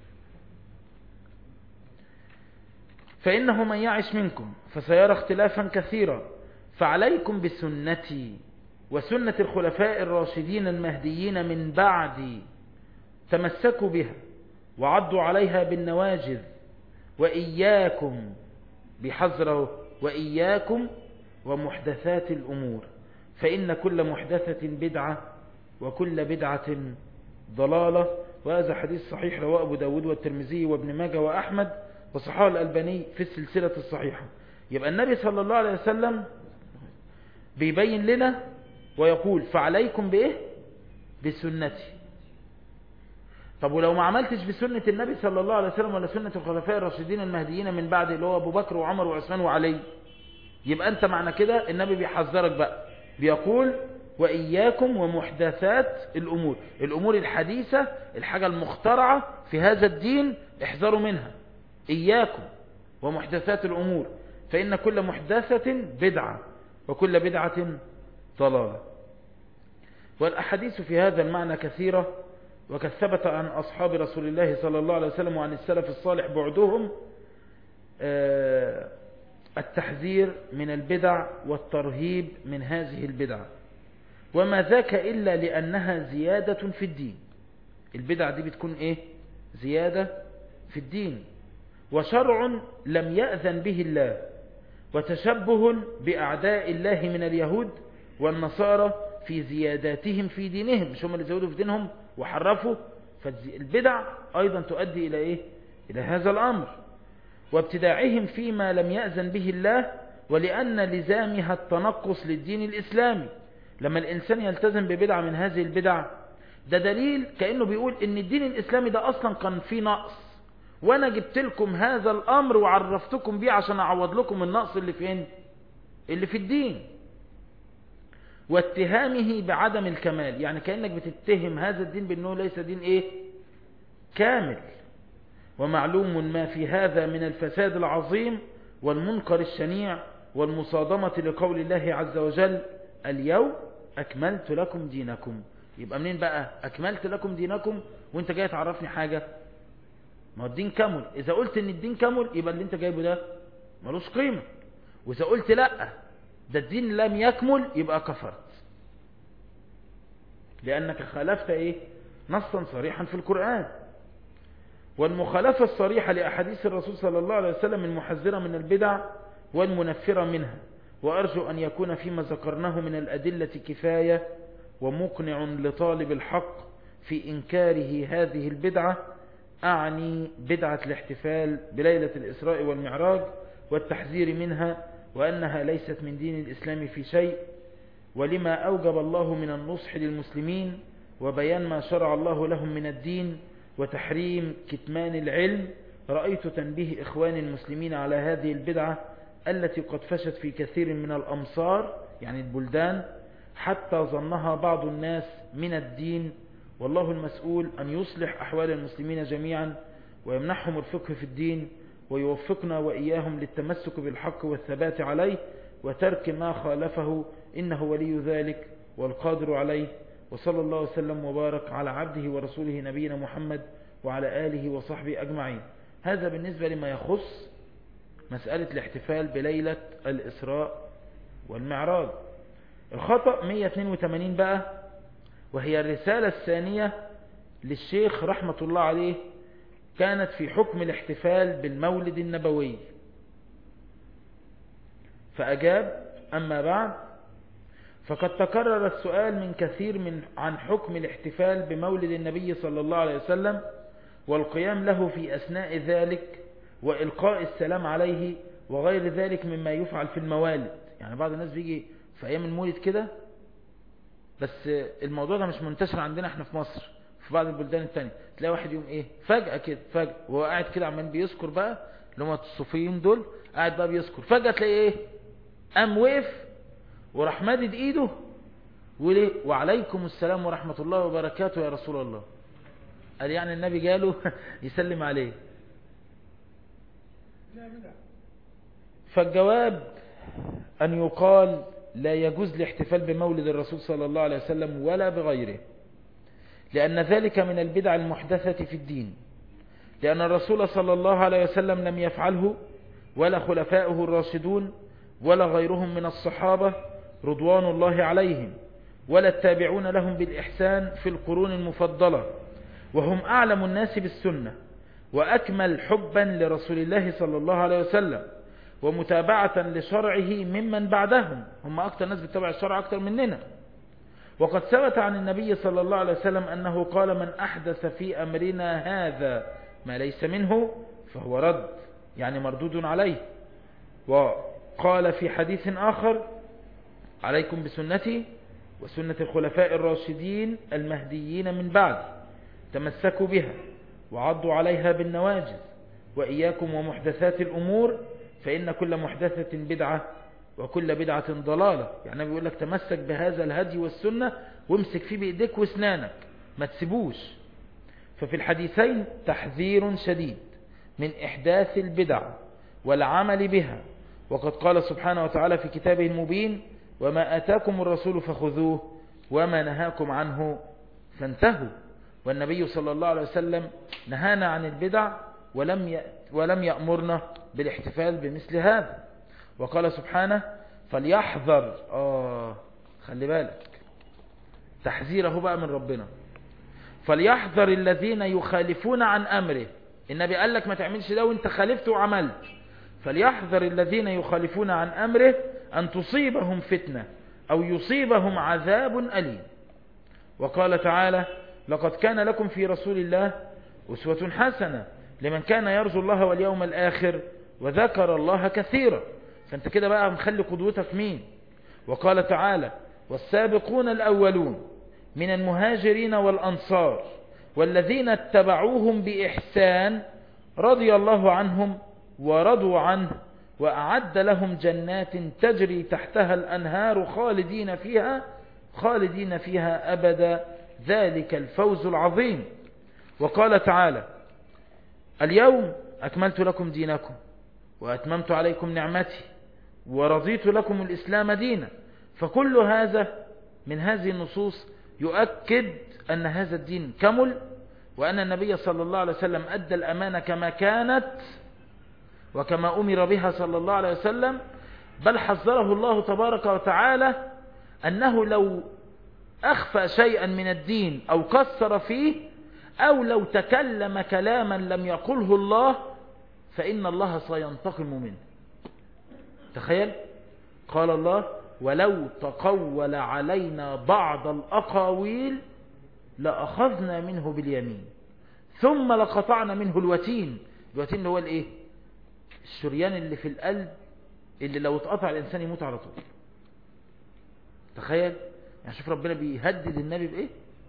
فإنه من يعش منكم فسيرى اختلافا كثيرا فعليكم بسنتي وسنة الخلفاء الراشدين المهديين من بعدي تمسكوا بها وعضوا عليها بالنواجذ وإياكم بحذره وإياكم ومحدثات الأمور فإن كل محدثة بدعة وكل بدعة ضلالة وهذا حديث صحيح رواه أبو داود والترمذي وابن ماجه وأحمد وصحاه الألباني في السلسلة الصحيحة يبقى النبي صلى الله عليه وسلم بيبين لنا ويقول فعليكم بإيه بسنتي طب ولو ما عملتش بسنة النبي صلى الله عليه وسلم ولا سنة الخلفاء الراشدين المهديين من بعد اللي هو أبو بكر وعمر وعثمان وعلي يبقى أنت معنى كده النبي بيحذرك بقى بيقول وإياكم ومحدثات الأمور الأمور الحديثة الحاجة المخترعة في هذا الدين احذروا منها إياكم ومحدثات الأمور فإن كل محدثة بدعة وكل بدعة ضلالة والأحاديث في هذا المعنى كثيرة وقد ثبت عن أصحاب رسول الله صلى الله عليه وسلم وعن السلف الصالح بعدهم التحذير من البدع والترهيب من هذه البدع وما ذاك إلا لأنها زيادة في الدين البدع دي بتكون إيه زيادة في الدين وشرع لم يأذن به الله وتشبه بأعداء الله من اليهود والنصارى في زياداتهم في دينهم مش هم اللي زودوا في دينهم وحرفوا فالبدع أيضا تؤدي إلى إيه إلى هذا الأمر وابتداعهم فيما لم يأذن به الله ولأن لزامها التنقص للدين الإسلامي لما الإنسان يلتزم ببدعة من هذه البدع ده دليل كأنه بيقول إن الدين الإسلامي ده أصلا كان فيه نقص وأنا جبت لكم هذا الأمر وعرفتكم بيه عشان أعوض لكم النقص اللي فين اللي في الدين واتهامه بعدم الكمال يعني كأنك بتتهم هذا الدين بأنه ليس دين إيه كامل ومعلوم ما في هذا من الفساد العظيم والمنكر الشنيع والمصادمة لقول الله عز وجل اليوم أكملت لكم دينكم يبقى منين بقى أكملت لكم دينكم وانت جاي تعرفني حاجة ما هو الدين كمل إذا قلت ان الدين كمل يبقى اللي انت جايبه ده ملوش قيمة وإذا قلت لا ده الدين لم يكمل يبقى كفرت لأنك خالفت إيه نصا صريحا في القرآن والمخالفة الصريحة لأحاديث الرسول صلى الله عليه وسلم المحذرة من البدع والمنفرة منها وأرجو أن يكون فيما ذكرناه من الأدلة كفاية ومقنع لطالب الحق في إنكاره هذه البدعة أعني بدعة الاحتفال بليلة الإسراء والمعراج والتحذير منها وأنها ليست من دين الإسلام في شيء ولما أوجب الله من النصح للمسلمين وبيان ما شرع الله لهم من الدين وتحريم كتمان العلم رأيت تنبيه إخوان المسلمين على هذه البدعة التي قد فشت في كثير من الأمصار يعني البلدان حتى ظنها بعض الناس من الدين والله المسؤول أن يصلح أحوال المسلمين جميعا ويمنحهم الفقه في الدين ويوفقنا وإياهم للتمسك بالحق والثبات عليه وترك ما خالفه إنه ولي ذلك والقادر عليه وصلى الله وسلم وبارك على عبده ورسوله نبينا محمد وعلى آله وصحبه أجمعين هذا بالنسبة لما يخص مسألة الاحتفال بليلة الإسراء والمعراج الخطأ 182 بقى وهي الرسالة الثانية للشيخ رحمة الله عليه كانت في حكم الاحتفال بالمولد النبوي فأجاب أما بعد فقد تكرر السؤال من كثير من عن حكم الاحتفال بمولد النبي صلى الله عليه وسلم والقيام له في أثناء ذلك وإلقاء السلام عليه وغير ذلك مما يفعل في الموالد يعني بعض الناس بيجي في أيام المولد كده بس الموضوع ده مش منتشر عندنا احنا في مصر في بعض البلدان التانية تلاقي واحد يوم ايه فجأة كده فجأة وهو قاعد كده عمال بيذكر بقى اللي هم الصوفيين دول قاعد بقى بيذكر فجأة تلاقي ايه قام وقف وراح مادد ايده وليه وعليكم السلام ورحمة الله وبركاته يا رسول الله قال يعني النبي جاله يسلم عليه فالجواب أن يقال لا يجوز الاحتفال بمولد الرسول صلى الله عليه وسلم ولا بغيره لأن ذلك من البدع المحدثة في الدين لأن الرسول صلى الله عليه وسلم لم يفعله ولا خلفاؤه الراشدون ولا غيرهم من الصحابة رضوان الله عليهم ولا التابعون لهم بالإحسان في القرون المفضلة وهم أعلم الناس بالسنة وأكمل حبا لرسول الله صلى الله عليه وسلم ومتابعة لشرعه ممن بعدهم هم أكثر ناس بتتبع الشرع أكثر مننا وقد ثبت عن النبي صلى الله عليه وسلم أنه قال من أحدث في أمرنا هذا ما ليس منه فهو رد يعني مردود عليه وقال في حديث آخر عليكم بسنتي وسنة الخلفاء الراشدين المهديين من بعد تمسكوا بها وعضوا عليها بالنواجز وإياكم ومحدثات الأمور فإن كل محدثة بدعة وكل بدعة ضلالة يعني بيقول لك تمسك بهذا الهدي والسنة وامسك فيه بإيديك واسنانك ما تسيبوش ففي الحديثين تحذير شديد من إحداث البدع والعمل بها وقد قال سبحانه وتعالى في كتابه المبين وما أتاكم الرسول فخذوه وما نهاكم عنه فانتهوا والنبي صلى الله عليه وسلم نهانا عن البدع ولم ولم يأمرنا بالاحتفال بمثل هذا وقال سبحانه فليحذر آه خلي بالك تحذيره بقى من ربنا فليحذر الذين يخالفون عن أمره النبي قال لك ما تعملش ده وانت خالفت وعملت فليحذر الذين يخالفون عن أمره أن تصيبهم فتنة أو يصيبهم عذاب أليم وقال تعالى لقد كان لكم في رسول الله أسوة حسنة لمن كان يرجو الله واليوم الآخر وذكر الله كثيرا فانت كده بقى مخلي قدوتك مين وقال تعالى والسابقون الأولون من المهاجرين والأنصار والذين اتبعوهم بإحسان رضي الله عنهم ورضوا عنه وأعد لهم جنات تجري تحتها الأنهار خالدين فيها خالدين فيها أبدا ذلك الفوز العظيم وقال تعالى اليوم أكملت لكم دينكم وأتممت عليكم نعمتي ورضيت لكم الإسلام دينا فكل هذا من هذه النصوص يؤكد أن هذا الدين كمل وأن النبي صلى الله عليه وسلم أدى الأمانة كما كانت وكما أمر بها صلى الله عليه وسلم بل حذره الله تبارك وتعالى أنه لو أخفى شيئا من الدين أو كسر فيه أو لو تكلم كلاما لم يقله الله فإن الله سينتقم منه تخيل قال الله ولو تقول علينا بعض الأقاويل لأخذنا منه باليمين ثم لقطعنا منه الوتين الوتين اللي هو الايه الشريان اللي في القلب اللي لو اتقطع الانسان يموت على طول تخيل يعني شوف ربنا بيهدد النبي بايه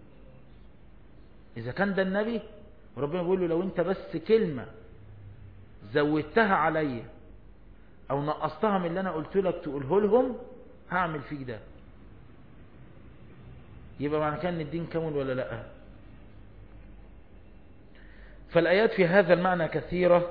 اذا كان ده النبي ربنا بيقول له لو انت بس كلمة زودتها عليا او نقصتها من اللي انا قلت لك تقوله لهم هعمل فيك ده يبقى معنى كان الدين كامل ولا لا فالآيات في هذا المعنى كثيرة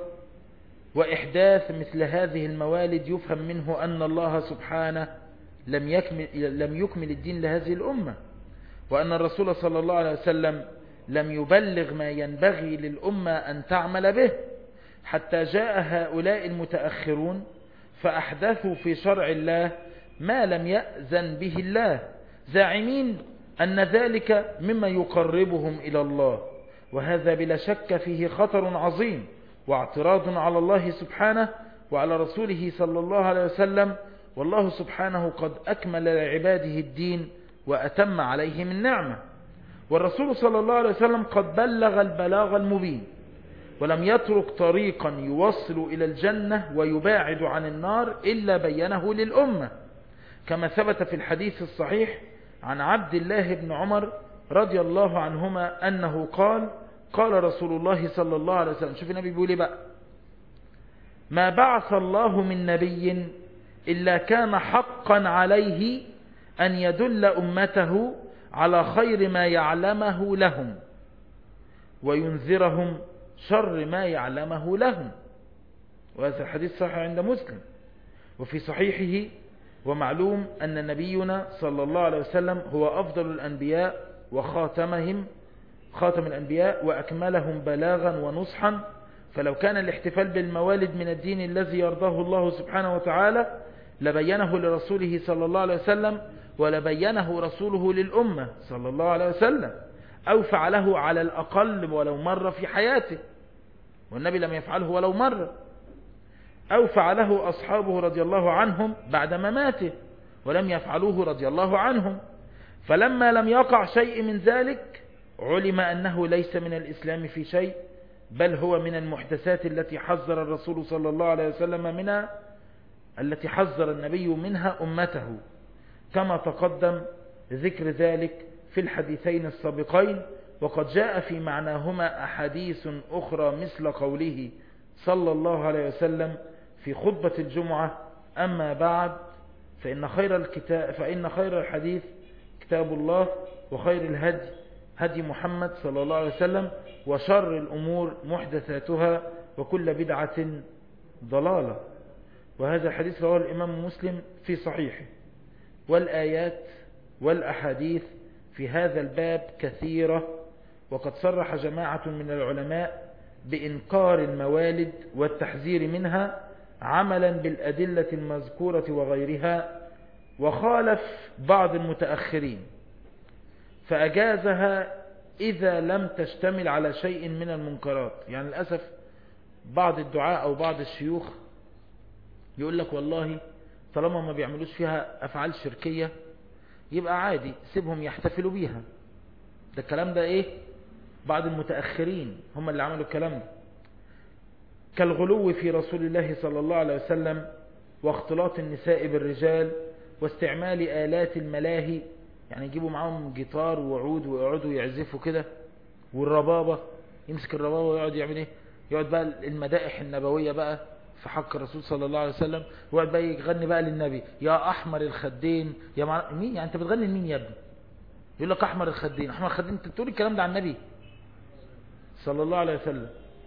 وإحداث مثل هذه الموالد يفهم منه أن الله سبحانه لم يكمل, لم يكمل الدين لهذه الأمة وأن الرسول صلى الله عليه وسلم لم يبلغ ما ينبغي للأمة أن تعمل به حتى جاء هؤلاء المتأخرون فأحدثوا في شرع الله ما لم يأذن به الله زاعمين أن ذلك مما يقربهم إلى الله وهذا بلا شك فيه خطر عظيم واعتراض على الله سبحانه وعلى رسوله صلى الله عليه وسلم والله سبحانه قد أكمل لعباده الدين وأتم عليهم النعمة والرسول صلى الله عليه وسلم قد بلغ البلاغ المبين ولم يترك طريقا يوصل إلى الجنة ويباعد عن النار إلا بينه للأمة كما ثبت في الحديث الصحيح عن عبد الله بن عمر رضي الله عنهما أنه قال قال رسول الله صلى الله عليه وسلم شوف النبي بيقول بقى ما بعث الله من نبي إلا كان حقا عليه أن يدل أمته على خير ما يعلمه لهم وينذرهم شر ما يعلمه لهم وهذا الحديث صحيح عند مسلم وفي صحيحه ومعلوم أن نبينا صلى الله عليه وسلم هو أفضل الأنبياء وخاتمهم خاتم الأنبياء وأكملهم بلاغا ونصحا فلو كان الاحتفال بالموالد من الدين الذي يرضاه الله سبحانه وتعالى لبينه لرسوله صلى الله عليه وسلم ولبينه رسوله للأمة صلى الله عليه وسلم أو فعله على الأقل ولو مرة في حياته والنبي لم يفعله ولو مرة أو فعله أصحابه رضي الله عنهم بعد مماته ولم يفعلوه رضي الله عنهم فلما لم يقع شيء من ذلك علم أنه ليس من الإسلام في شيء بل هو من المحدثات التي حذر الرسول صلى الله عليه وسلم منها التي حذر النبي منها أمته كما تقدم ذكر ذلك في الحديثين السابقين وقد جاء في معناهما أحاديث أخرى مثل قوله صلى الله عليه وسلم في خطبة الجمعة أما بعد فإن خير, الكتاب فإن خير الحديث كتاب الله وخير الهدي هدي محمد صلى الله عليه وسلم وشر الأمور محدثاتها وكل بدعة ضلالة وهذا الحديث رواه الإمام مسلم في صحيحه والآيات والأحاديث في هذا الباب كثيرة وقد صرح جماعة من العلماء بإنكار الموالد والتحذير منها عملا بالأدلة المذكورة وغيرها وخالف بعض المتأخرين فأجازها إذا لم تشتمل على شيء من المنكرات يعني للأسف بعض الدعاء أو بعض الشيوخ يقول لك والله طالما ما بيعملوش فيها أفعال شركية يبقى عادي سيبهم يحتفلوا بيها ده الكلام ده ايه بعض المتأخرين هم اللي عملوا الكلام ده كالغلو في رسول الله صلى الله عليه وسلم واختلاط النساء بالرجال واستعمال آلات الملاهي يعني يجيبوا معاهم جيتار وعود ويقعدوا يعزفوا كده والربابة يمسك الربابة ويقعد يعمل ايه يقعد بقى المدائح النبوية بقى في حق الرسول صلى الله عليه وسلم ويقعد بقى يغني بقى للنبي يا احمر الخدين يا مع... مين يعني انت بتغني لمين يا ابني يقول لك احمر الخدين احمر الخدين انت بتقول الكلام ده عن النبي صلى الله عليه وسلم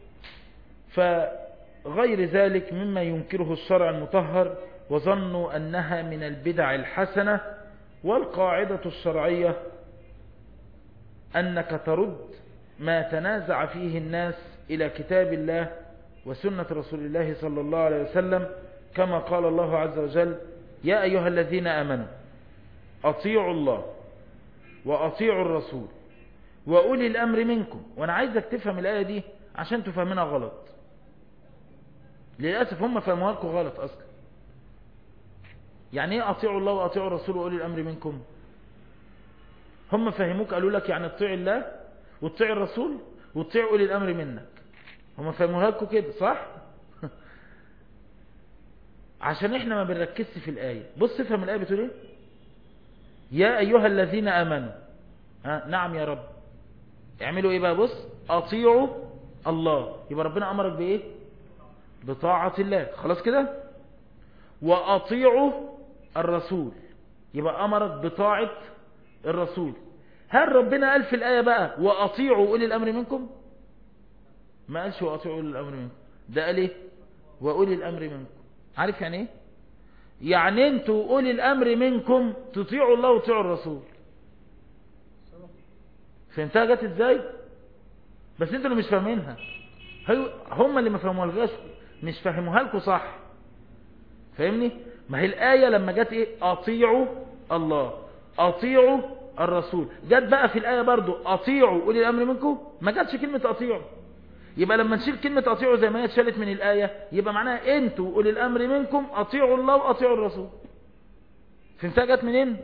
فغير ذلك مما ينكره الشرع المطهر وظنوا انها من البدع الحسنة والقاعدة الشرعية انك ترد ما تنازع فيه الناس الى كتاب الله وسنة رسول الله صلى الله عليه وسلم كما قال الله عز وجل يا أيها الذين آمنوا أطيعوا الله وأطيعوا الرسول وأولي الأمر منكم وأنا عايزك تفهم الآية دي عشان تفهمنا غلط للأسف هم فهموها لكم غلط أصلا يعني ايه أطيعوا الله وأطيعوا الرسول وأولي الأمر منكم هم فهموك قالوا لك يعني اطيع الله وتطيع الرسول وتطيع أولي الأمر منك هم فهموها لكم كده صح عشان احنا ما بنركزش في الآية بص افهم الآية بتقول ايه يا أيها الذين آمنوا ها نعم يا رب اعملوا ايه بقى بص اطيعوا الله يبقى ربنا امرك بايه بطاعة الله خلاص كده واطيعوا الرسول يبقى امرك بطاعة الرسول هل ربنا قال في الآية بقى واطيعوا اولي الامر منكم ما قالش واطيعوا اولي الامر منكم ده قال ايه واولي الامر منكم عارف يعني ايه يعني انتوا اولي الامر منكم تطيعوا الله وتطيعوا الرسول فهمتها جت ازاي بس انتوا اللي مش فاهمينها هم اللي ما فهموهاش مش فهموها لكم صح فاهمني ما هي الآية لما جت ايه اطيعوا الله اطيعوا الرسول جت بقى في الآية برضو اطيعوا اولي الامر منكم ما جاتش كلمة اطيعوا يبقى لما نشيل كلمة اطيعوا زي ما هي اتشالت من الآية يبقى معناها انتوا اولي الامر منكم اطيعوا الله واطيعوا الرسول فهمتها جت منين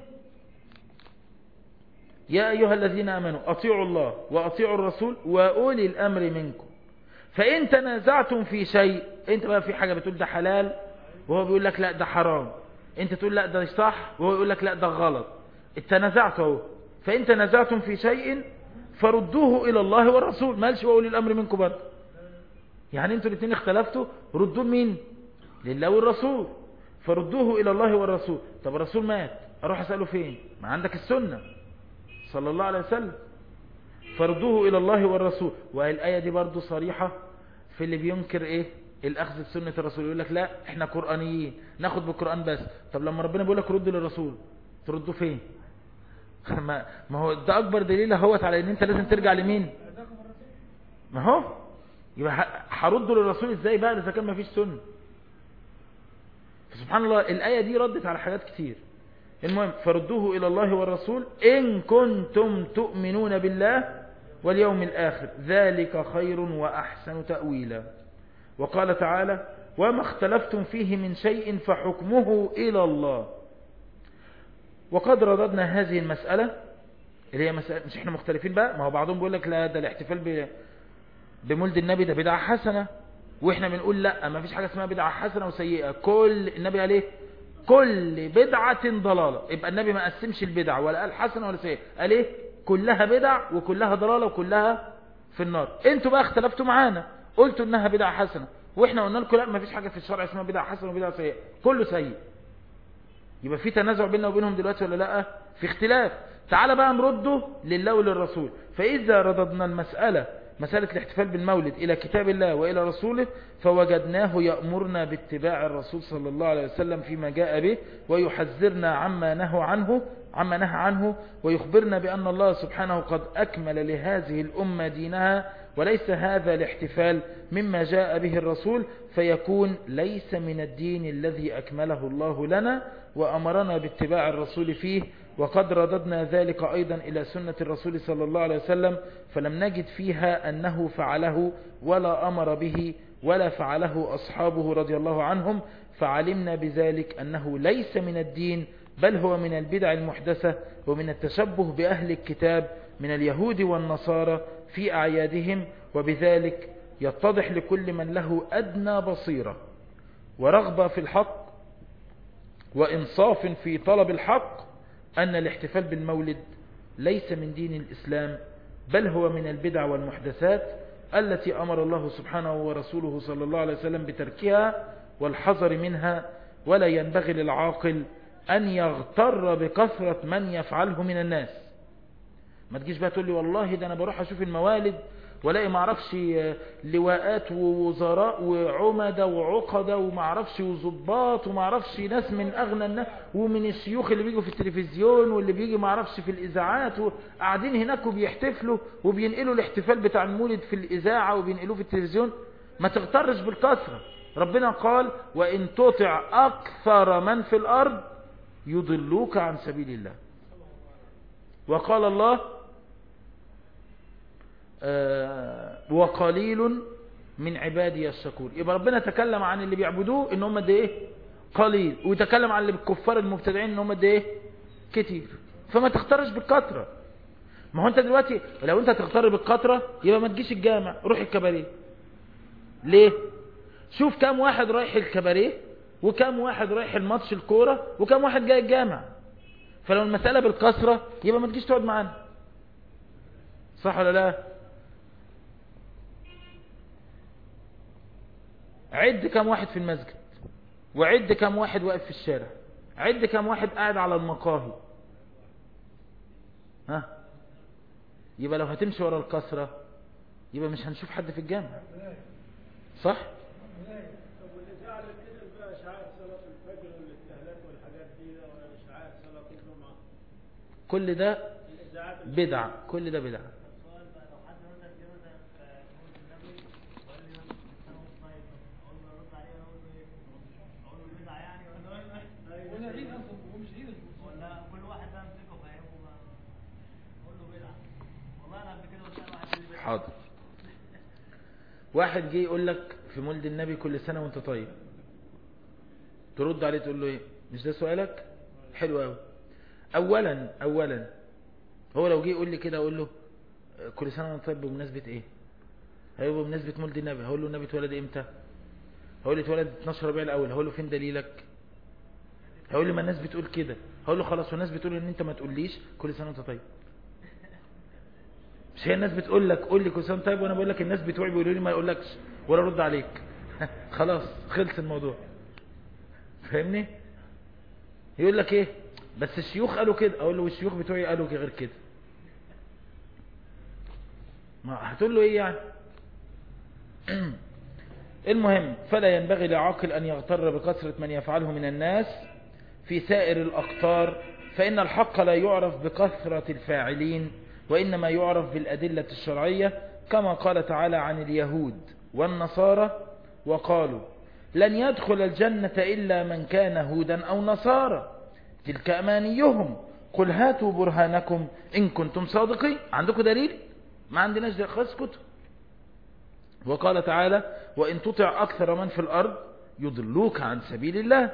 يا أيها الذين آمنوا أطيعوا الله وأطيعوا الرسول وأولي الأمر منكم فإن تنازعتم في شيء أنت بقى في حاجة بتقول ده حلال وهو بيقول لك لا ده حرام أنت تقول لا ده صح وهو يقول لك لا ده غلط التنازعت اهو فإن تنازعتم في شيء فردوه إلى الله والرسول مالش وأولي الأمر منكم برضه يعني أنتوا الاثنين اختلفتوا ردوا مين لله والرسول فردوه إلى الله والرسول طب الرسول مات أروح أسأله فين ما عندك السنة صلى الله عليه وسلم فردوه إلى الله والرسول والآية دي برضو صريحة في اللي بينكر إيه الأخذ بسنة الرسول يقول لك لا إحنا قرآنيين ناخد بالقرآن بس طب لما ربنا بيقول لك ردوا للرسول تردوا فين ما, ما هو ده أكبر دليل اهوت على إن أنت لازم ترجع لمين ما هو يبقى هردوا للرسول إزاي بقى إذا كان ما فيش سنة فسبحان الله الآية دي ردت على حاجات كتير المهم فردوه إلى الله والرسول إن كنتم تؤمنون بالله واليوم الآخر ذلك خير وأحسن تأويلا وقال تعالى وما اختلفتم فيه من شيء فحكمه إلى الله وقد رددنا هذه المسألة اللي هي مسألة مش احنا مختلفين بقى ما هو بعضهم بيقول لك لا ده الاحتفال بمولد النبي ده بدعة حسنة واحنا بنقول لا ما فيش حاجة اسمها بدعة حسنة وسيئة كل النبي قال ايه كل بدعة ضلالة يبقى النبي ما قسمش البدع ولا قال حسنة ولا سيئة قال ايه كلها بدع وكلها ضلالة وكلها في النار انتوا بقى اختلفتوا معانا قلتوا انها بدعة حسنة واحنا قلنا لكم لا ما فيش حاجة في الشرع اسمها بدعة حسنة وبدعة سيئة كله سيء يبقى في تنازع بيننا وبينهم دلوقتي ولا لا في اختلاف تعال بقى نرده لله وللرسول فإذا رددنا المسألة مسألة الاحتفال بالمولد إلى كتاب الله وإلى رسوله فوجدناه يأمرنا باتباع الرسول صلى الله عليه وسلم فيما جاء به ويحذرنا عما نهى عنه عما نهى عنه ويخبرنا بأن الله سبحانه قد أكمل لهذه الأمة دينها وليس هذا الاحتفال مما جاء به الرسول فيكون ليس من الدين الذي أكمله الله لنا وأمرنا باتباع الرسول فيه وقد رددنا ذلك أيضا إلى سنة الرسول صلى الله عليه وسلم فلم نجد فيها أنه فعله ولا أمر به ولا فعله أصحابه رضي الله عنهم فعلمنا بذلك أنه ليس من الدين بل هو من البدع المحدثة ومن التشبه بأهل الكتاب من اليهود والنصارى في أعيادهم وبذلك يتضح لكل من له أدنى بصيرة ورغبة في الحق وإنصاف في طلب الحق أن الاحتفال بالمولد ليس من دين الإسلام بل هو من البدع والمحدثات التي أمر الله سبحانه ورسوله صلى الله عليه وسلم بتركها والحذر منها ولا ينبغي للعاقل أن يغتر بكثرة من يفعله من الناس ما تجيش بقى تقول لي والله ده أنا بروح أشوف الموالد ولاقي ما اعرفش لواءات ووزراء وعمدة وعقدة وما اعرفش وظباط وما اعرفش ناس من اغنى الناس ومن الشيوخ اللي بيجوا في التلفزيون واللي بيجي ما اعرفش في الاذاعات وقاعدين هناك وبيحتفلوا وبينقلوا الاحتفال بتاع المولد في الاذاعة وبينقلوه في التلفزيون ما تغترش بالكثرة ربنا قال وان تطع اكثر من في الارض يضلوك عن سبيل الله وقال الله آه وقليل من عبادي الشكور يبقى ربنا تكلم عن اللي بيعبدوه ان هم ده ايه قليل ويتكلم عن اللي بالكفار المبتدعين ان هم ده ايه كتير فما تختارش بالكثره ما هو انت دلوقتي لو انت تختار بالكثره يبقى ما تجيش الجامع روح الكباريه ليه شوف كام واحد رايح الكباريه وكام واحد رايح الماتش الكوره وكام واحد جاي الجامع فلو المسألة بالكثرة يبقى ما تجيش تقعد معانا صح ولا لا عد كم واحد في المسجد وعد كم واحد واقف في الشارع عد كم واحد قاعد على المقاهي ها يبقى لو هتمشي ورا الكثرة يبقى مش هنشوف حد في الجامع صح طب والإذاعة اللي بتنقل بقى إشعاع صلاة الفجر والاستهلاك والحاجات دي ده ولا إشعاع صلاة الجمعة كل ده الإذاعات اللي بدعة كل ده بدعة السؤال بقى لو حد مثلا جه مثلا في موت النبي وقال لي مثلا السنة ونص طيب اقول له ارد عليه اقول له ايه؟ اقول له بدعة يعني ولا أيوة. ولا عيد اصلا هو مش عيد ولا كل واحد بقى امسكه فاهمه بقى اقول له بدعة والله انا قبل كده قلت له واحد يقول لي بدعة. حاضر واحد جه يقول لك في مولد النبي كل سنة وانت طيب ترد عليه تقول له ايه مش ده سؤالك حلو قوي اولا اولا هو لو جه يقول لي كده اقول له آه، كل سنة وانت طيب بمناسبة ايه هيبقى بمناسبة مولد النبي هقول له النبي اتولد امتى هقول له اتولد 12 ربيع الاول هقول له فين دليلك هقول لي ما الناس بتقول كده هقول له خلاص والناس بتقول ان انت ما تقوليش كل سنة وانت طيب مش هي الناس بتقول لك قول لي كل سنه وأنت طيب وانا بقول لك الناس بتوعي بيقولوا لي ما يقولكش ولا ارد عليك خلاص خلص الموضوع فاهمني يقول لك ايه بس الشيوخ قالوا كده اقول له الشيوخ بتوعي قالوا غير كده ما هتقول له ايه يعني المهم فلا ينبغي لعاقل أن يغتر بكثرة من يفعله من الناس في سائر الأقطار فإن الحق لا يعرف بكثرة الفاعلين وإنما يعرف بالأدلة الشرعية كما قال تعالى عن اليهود والنصارى وقالوا لن يدخل الجنة إلا من كان هودا أو نصارى تلك أمانيهم قل هاتوا برهانكم إن كنتم صادقين عندكم دليل ما عندناش دليل خلاص كتب وقال تعالى وإن تطع أكثر من في الأرض يضلوك عن سبيل الله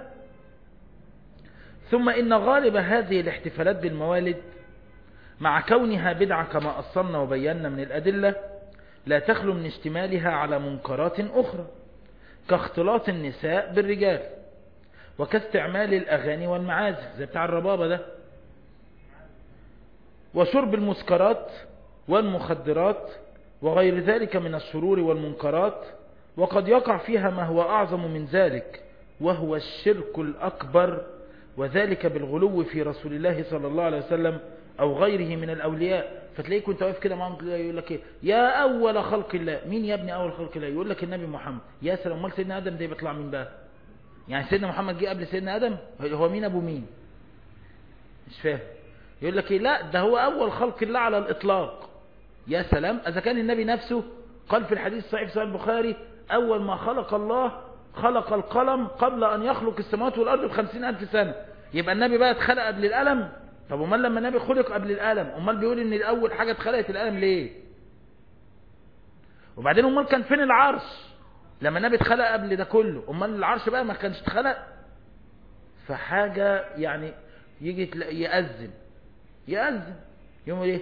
ثم إن غالب هذه الاحتفالات بالموالد مع كونها بدعة كما أصلنا وبينا من الأدلة لا تخلو من اشتمالها على منكرات أخرى كاختلاط النساء بالرجال وكاستعمال الأغاني والمعازف زي بتاع الربابة ده وشرب المسكرات والمخدرات وغير ذلك من الشرور والمنكرات وقد يقع فيها ما هو أعظم من ذلك وهو الشرك الأكبر وذلك بالغلو في رسول الله صلى الله عليه وسلم أو غيره من الأولياء فتلاقيه كنت واقف كده معهم كده يقول لك إيه يا أول خلق الله مين يا ابني أول خلق الله يقول لك النبي محمد يا سلام امال سيدنا آدم ده بيطلع مين بقى يعني سيدنا محمد جه قبل سيدنا آدم هو مين أبو مين مش فاهم يقول لك إيه لا ده هو أول خلق الله على الإطلاق يا سلام إذا كان النبي نفسه قال في الحديث الصحيح في صحيح البخاري أول ما خلق الله خلق القلم قبل أن يخلق السماوات والأرض بخمسين ألف سنة يبقى النبي بقى اتخلق قبل القلم طب امال لما النبي خلق قبل القلم امال بيقول ان اول حاجة اتخلقت القلم ليه وبعدين امال كان فين العرش لما النبي اتخلق قبل ده كله امال العرش بقى ما كانش اتخلق فحاجة يعني يجي يأذن يأذن يوم ايه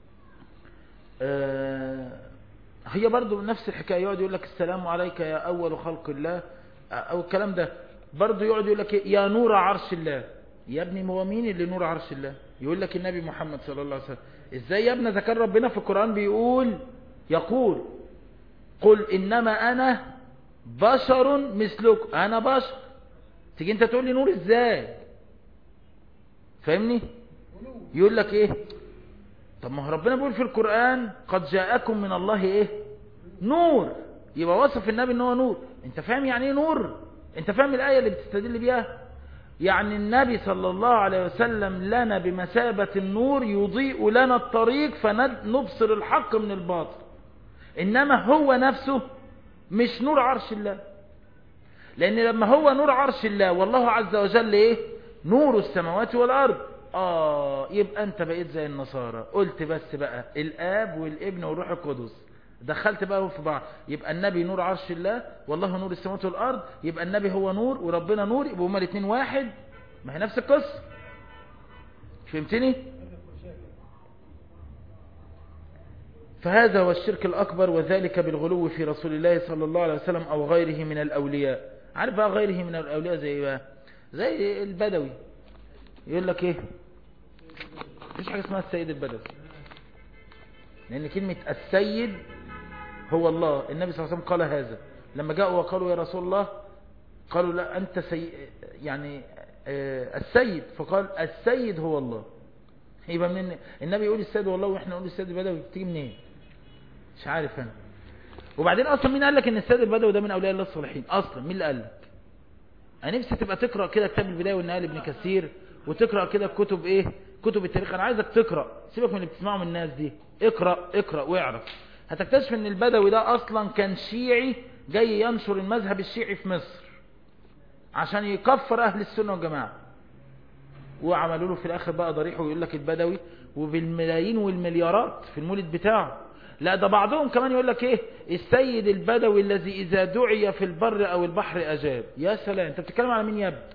آه هي برضو نفس الحكاية يقعد يقول لك السلام عليك يا أول خلق الله أو الكلام ده برضو يقعد يقول لك يا نور عرش الله يا ابني هو مين اللي نور عرش الله يقول لك النبي محمد صلى الله عليه وسلم ازاي يا ابني ذكر ربنا في القرآن بيقول يقول قل إنما أنا بشر مثلكم أنا بشر تيجي انت تقول لي نور ازاي فاهمني يقول لك ايه طب ما هو ربنا بيقول في القرآن قد جاءكم من الله ايه نور يبقى وصف النبي ان هو نور انت فاهم يعني ايه نور انت فاهم الآية اللي بتستدل بيها يعني النبي صلى الله عليه وسلم لنا بمثابة النور يضيء لنا الطريق فنبصر الحق من الباطل إنما هو نفسه مش نور عرش الله لأن لما هو نور عرش الله والله عز وجل إيه نور السماوات والأرض اه يبقى انت بقيت زي النصارى قلت بس بقى الاب والابن والروح القدس دخلت بقى في بعض يبقى النبي نور عرش الله والله نور السماوات والارض يبقى النبي هو نور وربنا نور يبقى هما الاثنين واحد ما هي نفس القصه فهمتني فهذا هو الشرك الأكبر وذلك بالغلو في رسول الله صلى الله عليه وسلم أو غيره من الأولياء عارف بقى غيره من الأولياء زي إيه بقى زي البدوي يقول لك إيه مفيش حاجة اسمها السيد البدوي لأن كلمة السيد هو الله النبي صلى الله عليه وسلم قال هذا لما جاءوا وقالوا يا رسول الله قالوا لا أنت سي... يعني آه السيد فقال السيد هو الله يبقى من النبي يقول السيد والله واحنا نقول السيد البدوي بتيجي منين إيه؟ مش عارف انا وبعدين اصلا مين قال لك ان السيد البدوي ده من اولياء الله الصالحين اصلا مين اللي قال لك انا نفسي تبقى تقرا كده كتاب البدايه والنهايه لابن كثير وتقرا كده كتب ايه كتب التاريخ انا عايزك تقرا سيبك من اللي بتسمعه من الناس دي اقرا اقرا واعرف هتكتشف ان البدوي ده اصلا كان شيعي جاي ينشر المذهب الشيعي في مصر عشان يكفر اهل السنه والجماعه وعملوا له في الاخر بقى ضريح ويقول لك البدوي وبالملايين والمليارات في المولد بتاعه لا ده بعضهم كمان يقول لك ايه السيد البدوي الذي اذا دعي في البر او البحر اجاب يا سلام انت بتتكلم على مين يا ابني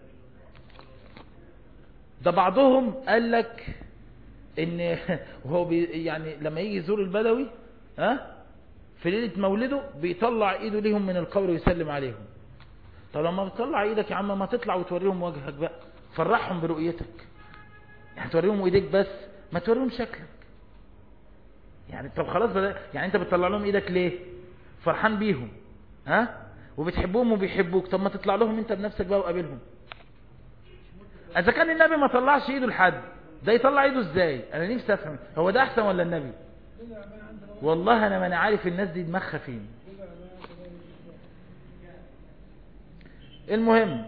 ده بعضهم قال لك ان وهو بي يعني لما يجي يزور البدوي ها في ليله مولده بيطلع ايده ليهم من القبر ويسلم عليهم طب لما بتطلع ايدك يا عم ما تطلع وتوريهم وجهك بقى فرحهم برؤيتك يعني توريهم ايديك بس ما توريهم شكلك يعني طب خلاص بدأ يعني انت بتطلع لهم ايدك ليه فرحان بيهم ها وبتحبهم وبيحبوك طب ما تطلع لهم انت بنفسك بقى وقابلهم اذا كان النبي ما طلعش ايده لحد ده يطلع ايده ازاي انا نفسي افهم هو ده احسن ولا النبي والله انا ما انا عارف الناس دي دماغها فين المهم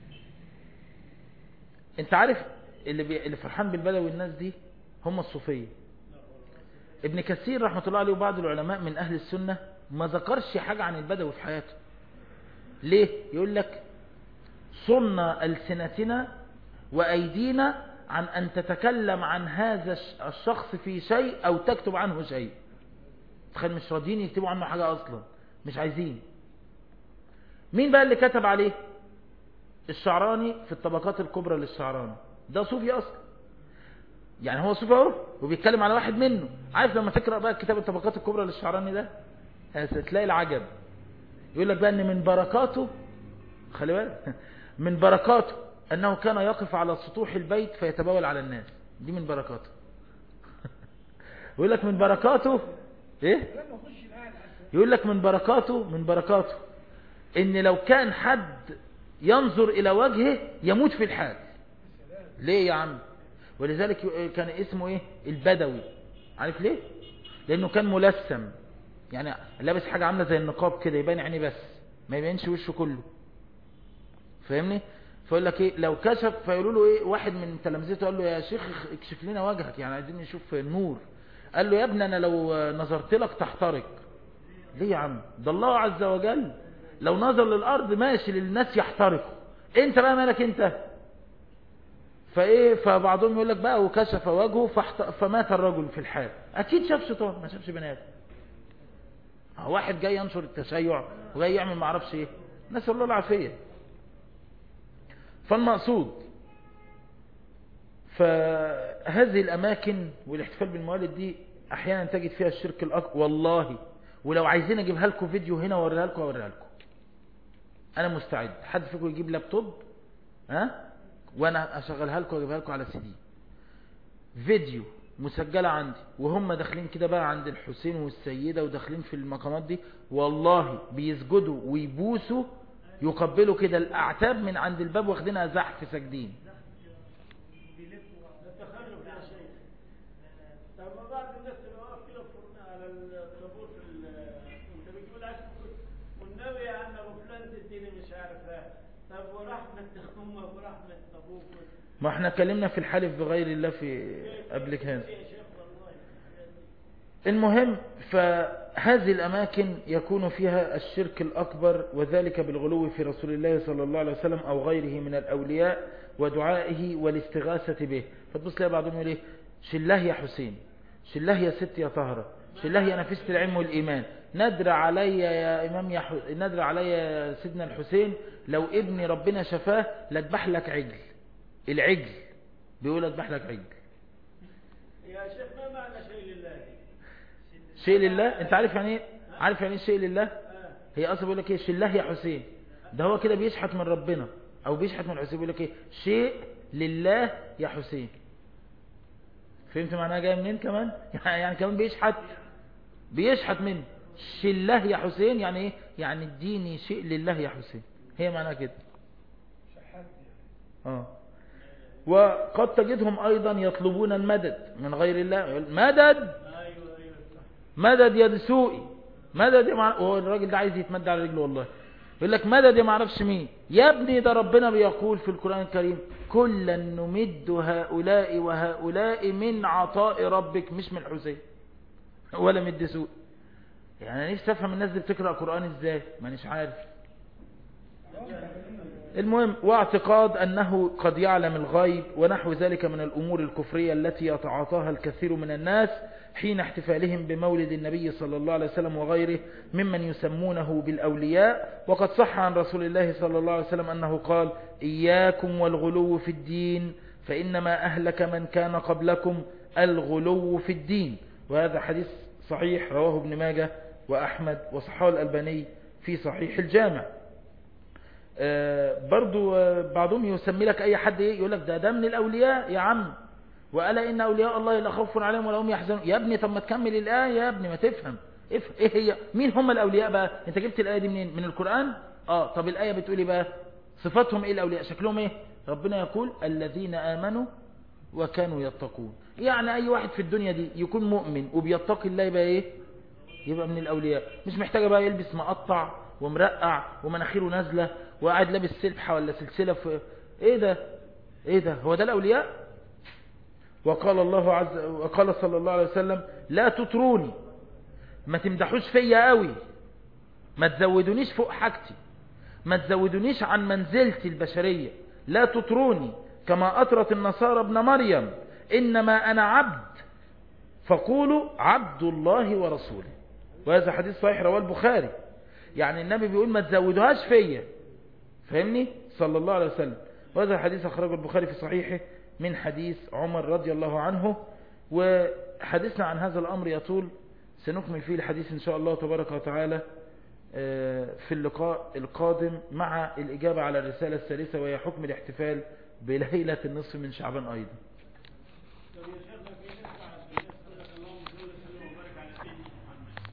انت عارف اللي, بي... اللي فرحان بالبدوي الناس دي هم الصوفيه ابن كثير رحمة الله عليه وبعض العلماء من أهل السنة ما ذكرش حاجة عن البدوي في حياته ليه يقول لك صنا ألسنتنا وأيدينا عن أن تتكلم عن هذا الشخص في شيء أو تكتب عنه شيء تخيل مش راضيين يكتبوا عنه حاجة أصلا مش عايزين مين بقى اللي كتب عليه الشعراني في الطبقات الكبرى للشعراني ده صوفي أصلا يعني هو صوفي اهو وبيتكلم على واحد منه عارف لما تقرأ بقى كتاب الطبقات الكبرى للشعراني ده هتلاقي العجب يقول لك بقى ان من بركاته خلي بالك من بركاته انه كان يقف على سطوح البيت فيتبول على الناس دي من بركاته يقول لك من بركاته ايه يقول لك من بركاته من بركاته ان لو كان حد ينظر الى وجهه يموت في الحال ليه يا عم ولذلك كان اسمه ايه البدوي عارف ليه لانه كان ملثم يعني لابس حاجة عاملة زي النقاب كده يبان عينيه بس ما يبانش وشه كله فاهمني فيقول لك ايه لو كشف فيقولوا له ايه واحد من تلامذته قال له يا شيخ اكشف لنا وجهك يعني عايزين نشوف النور قال له يا ابني انا لو نظرت لك تحترق ليه يا عم ده الله عز وجل لو نظر للارض ماشي للناس يحترقوا انت بقى مالك انت فايه فبعضهم يقول لك بقى وكشف وجهه فحت... فمات الرجل في الحال اكيد شاف شيطان ما شافش بني ادم واحد جاي ينشر التشيع وجاي يعمل ما اعرفش ايه نسال الله العافيه فالمقصود فهذه الاماكن والاحتفال بالموالد دي احيانا تجد فيها الشرك الاكبر والله ولو عايزين اجيبها لكم فيديو هنا واوريها لكم اوريها لكم انا مستعد حد فيكم يجيب لابتوب ها وانا اشغلها لكم واجيبها لكم على سي دي فيديو مسجلة عندي وهم داخلين كده بقى عند الحسين والسيدة وداخلين في المقامات دي والله بيسجدوا ويبوسوا يقبلوا كده الاعتاب من عند الباب واخدينها زحف ساجدين ده تخلف يا شيخ طب بعض الناس اللي واقف كده في- على الطابور في ال- انت بتقول عشان والنبي يا عم ابو فلان تديني مش عارف ايه طب ورحمة امك ورحمة ابوك ما احنا اتكلمنا في الحلف بغير الله في قبل كده يا شيخ والله المهم فهذه الأماكن يكون فيها الشرك الأكبر وذلك بالغلو في رسول الله صلى الله عليه وسلم أو غيره من الأولياء ودعائه والاستغاثة به فتبص تلاقي بعضهم يقول ايه شله يا حسين شله يا ست يا طهرة شله يا نفيسة العلم والإيمان ندر علي يا إمام يا ح... ندر علي يا سيدنا الحسين لو ابني ربنا شفاه لاذبح لك عجل العجل بيقول اذبح لك عجل يا شيخ ما معنى شيء لله دي؟ شيء لله انت عارف يعني ايه عارف يعني ايه شيء لله آه. هي اصلا بيقول لك ايه شله يا حسين ده هو كده بيشحت من ربنا او بيشحت من الحسين بيقول لك ايه شيء لله يا حسين فهمت معناها جايه منين كمان يعني كمان بيشحت بيشحت منه شله يا حسين يعني ايه يعني اديني شيء لله يا حسين هي معناها كده اه وقد تجدهم ايضا يطلبون المدد من غير الله يقول مدد ايوه ايوه صح مدد يا دسوقي مدد يا مع... هو الراجل ده عايز يتمد على رجله والله يقول لك مدد يا معرفش مين يا ابني ده ربنا بيقول في القرآن الكريم كلا نمد هؤلاء وهؤلاء من عطاء ربك مش من الحسين ولا من الدسوقي يعني انا نفسي افهم الناس دي بتقرأ قرآن ازاي مانيش عارف المهم واعتقاد أنه قد يعلم الغيب ونحو ذلك من الأمور الكفرية التي يتعاطاها الكثير من الناس حين احتفالهم بمولد النبي صلى الله عليه وسلم وغيره ممن يسمونه بالأولياء وقد صح عن رسول الله صلى الله عليه وسلم أنه قال إياكم والغلو في الدين فإنما أهلك من كان قبلكم الغلو في الدين وهذا حديث صحيح رواه ابن ماجه وأحمد وصححه الألباني في صحيح الجامع آه، برضو آه، بعضهم يسمي لك اي حد ايه يقول لك ده ده من الاولياء يا عم وألا إن أولياء الله لا خوف عليهم ولا هم يحزنون يا ابني طب ما تكمل الآية يا ابني ما تفهم افهم ايه هي مين هم الأولياء بقى انت جبت الآية دي منين من القرآن اه طب الآية بتقولي بقى صفاتهم ايه الأولياء شكلهم ايه ربنا يقول الذين آمنوا وكانوا يتقون يعني أي واحد في الدنيا دي يكون مؤمن وبيتقي الله يبقى ايه يبقى من الأولياء مش محتاجة بقى يلبس مقطع ومرقع ومناخيره نازلة وقاعد لابس سلحة ولا سلسلة في ايه ده ايه ده هو ده الأولياء وقال الله عز وقال صلى الله عليه وسلم لا تطروني ما تمدحوش فيا قوي ما تزودونيش فوق حاجتي ما تزودونيش عن منزلتي البشرية لا تطروني كما أطرت النصارى ابن مريم إنما أنا عبد فقولوا عبد الله ورسوله وهذا حديث صحيح رواه البخاري يعني النبي بيقول ما تزودوهاش فيا فاهمني صلى الله عليه وسلم وهذا الحديث أخرجه البخاري في صحيحه من حديث عمر رضي الله عنه وحديثنا عن هذا الأمر يطول سنكمل فيه الحديث إن شاء الله تبارك وتعالى في اللقاء القادم مع الإجابة على الرسالة الثالثة وهي حكم الاحتفال بليلة النصف من شعبان أيضا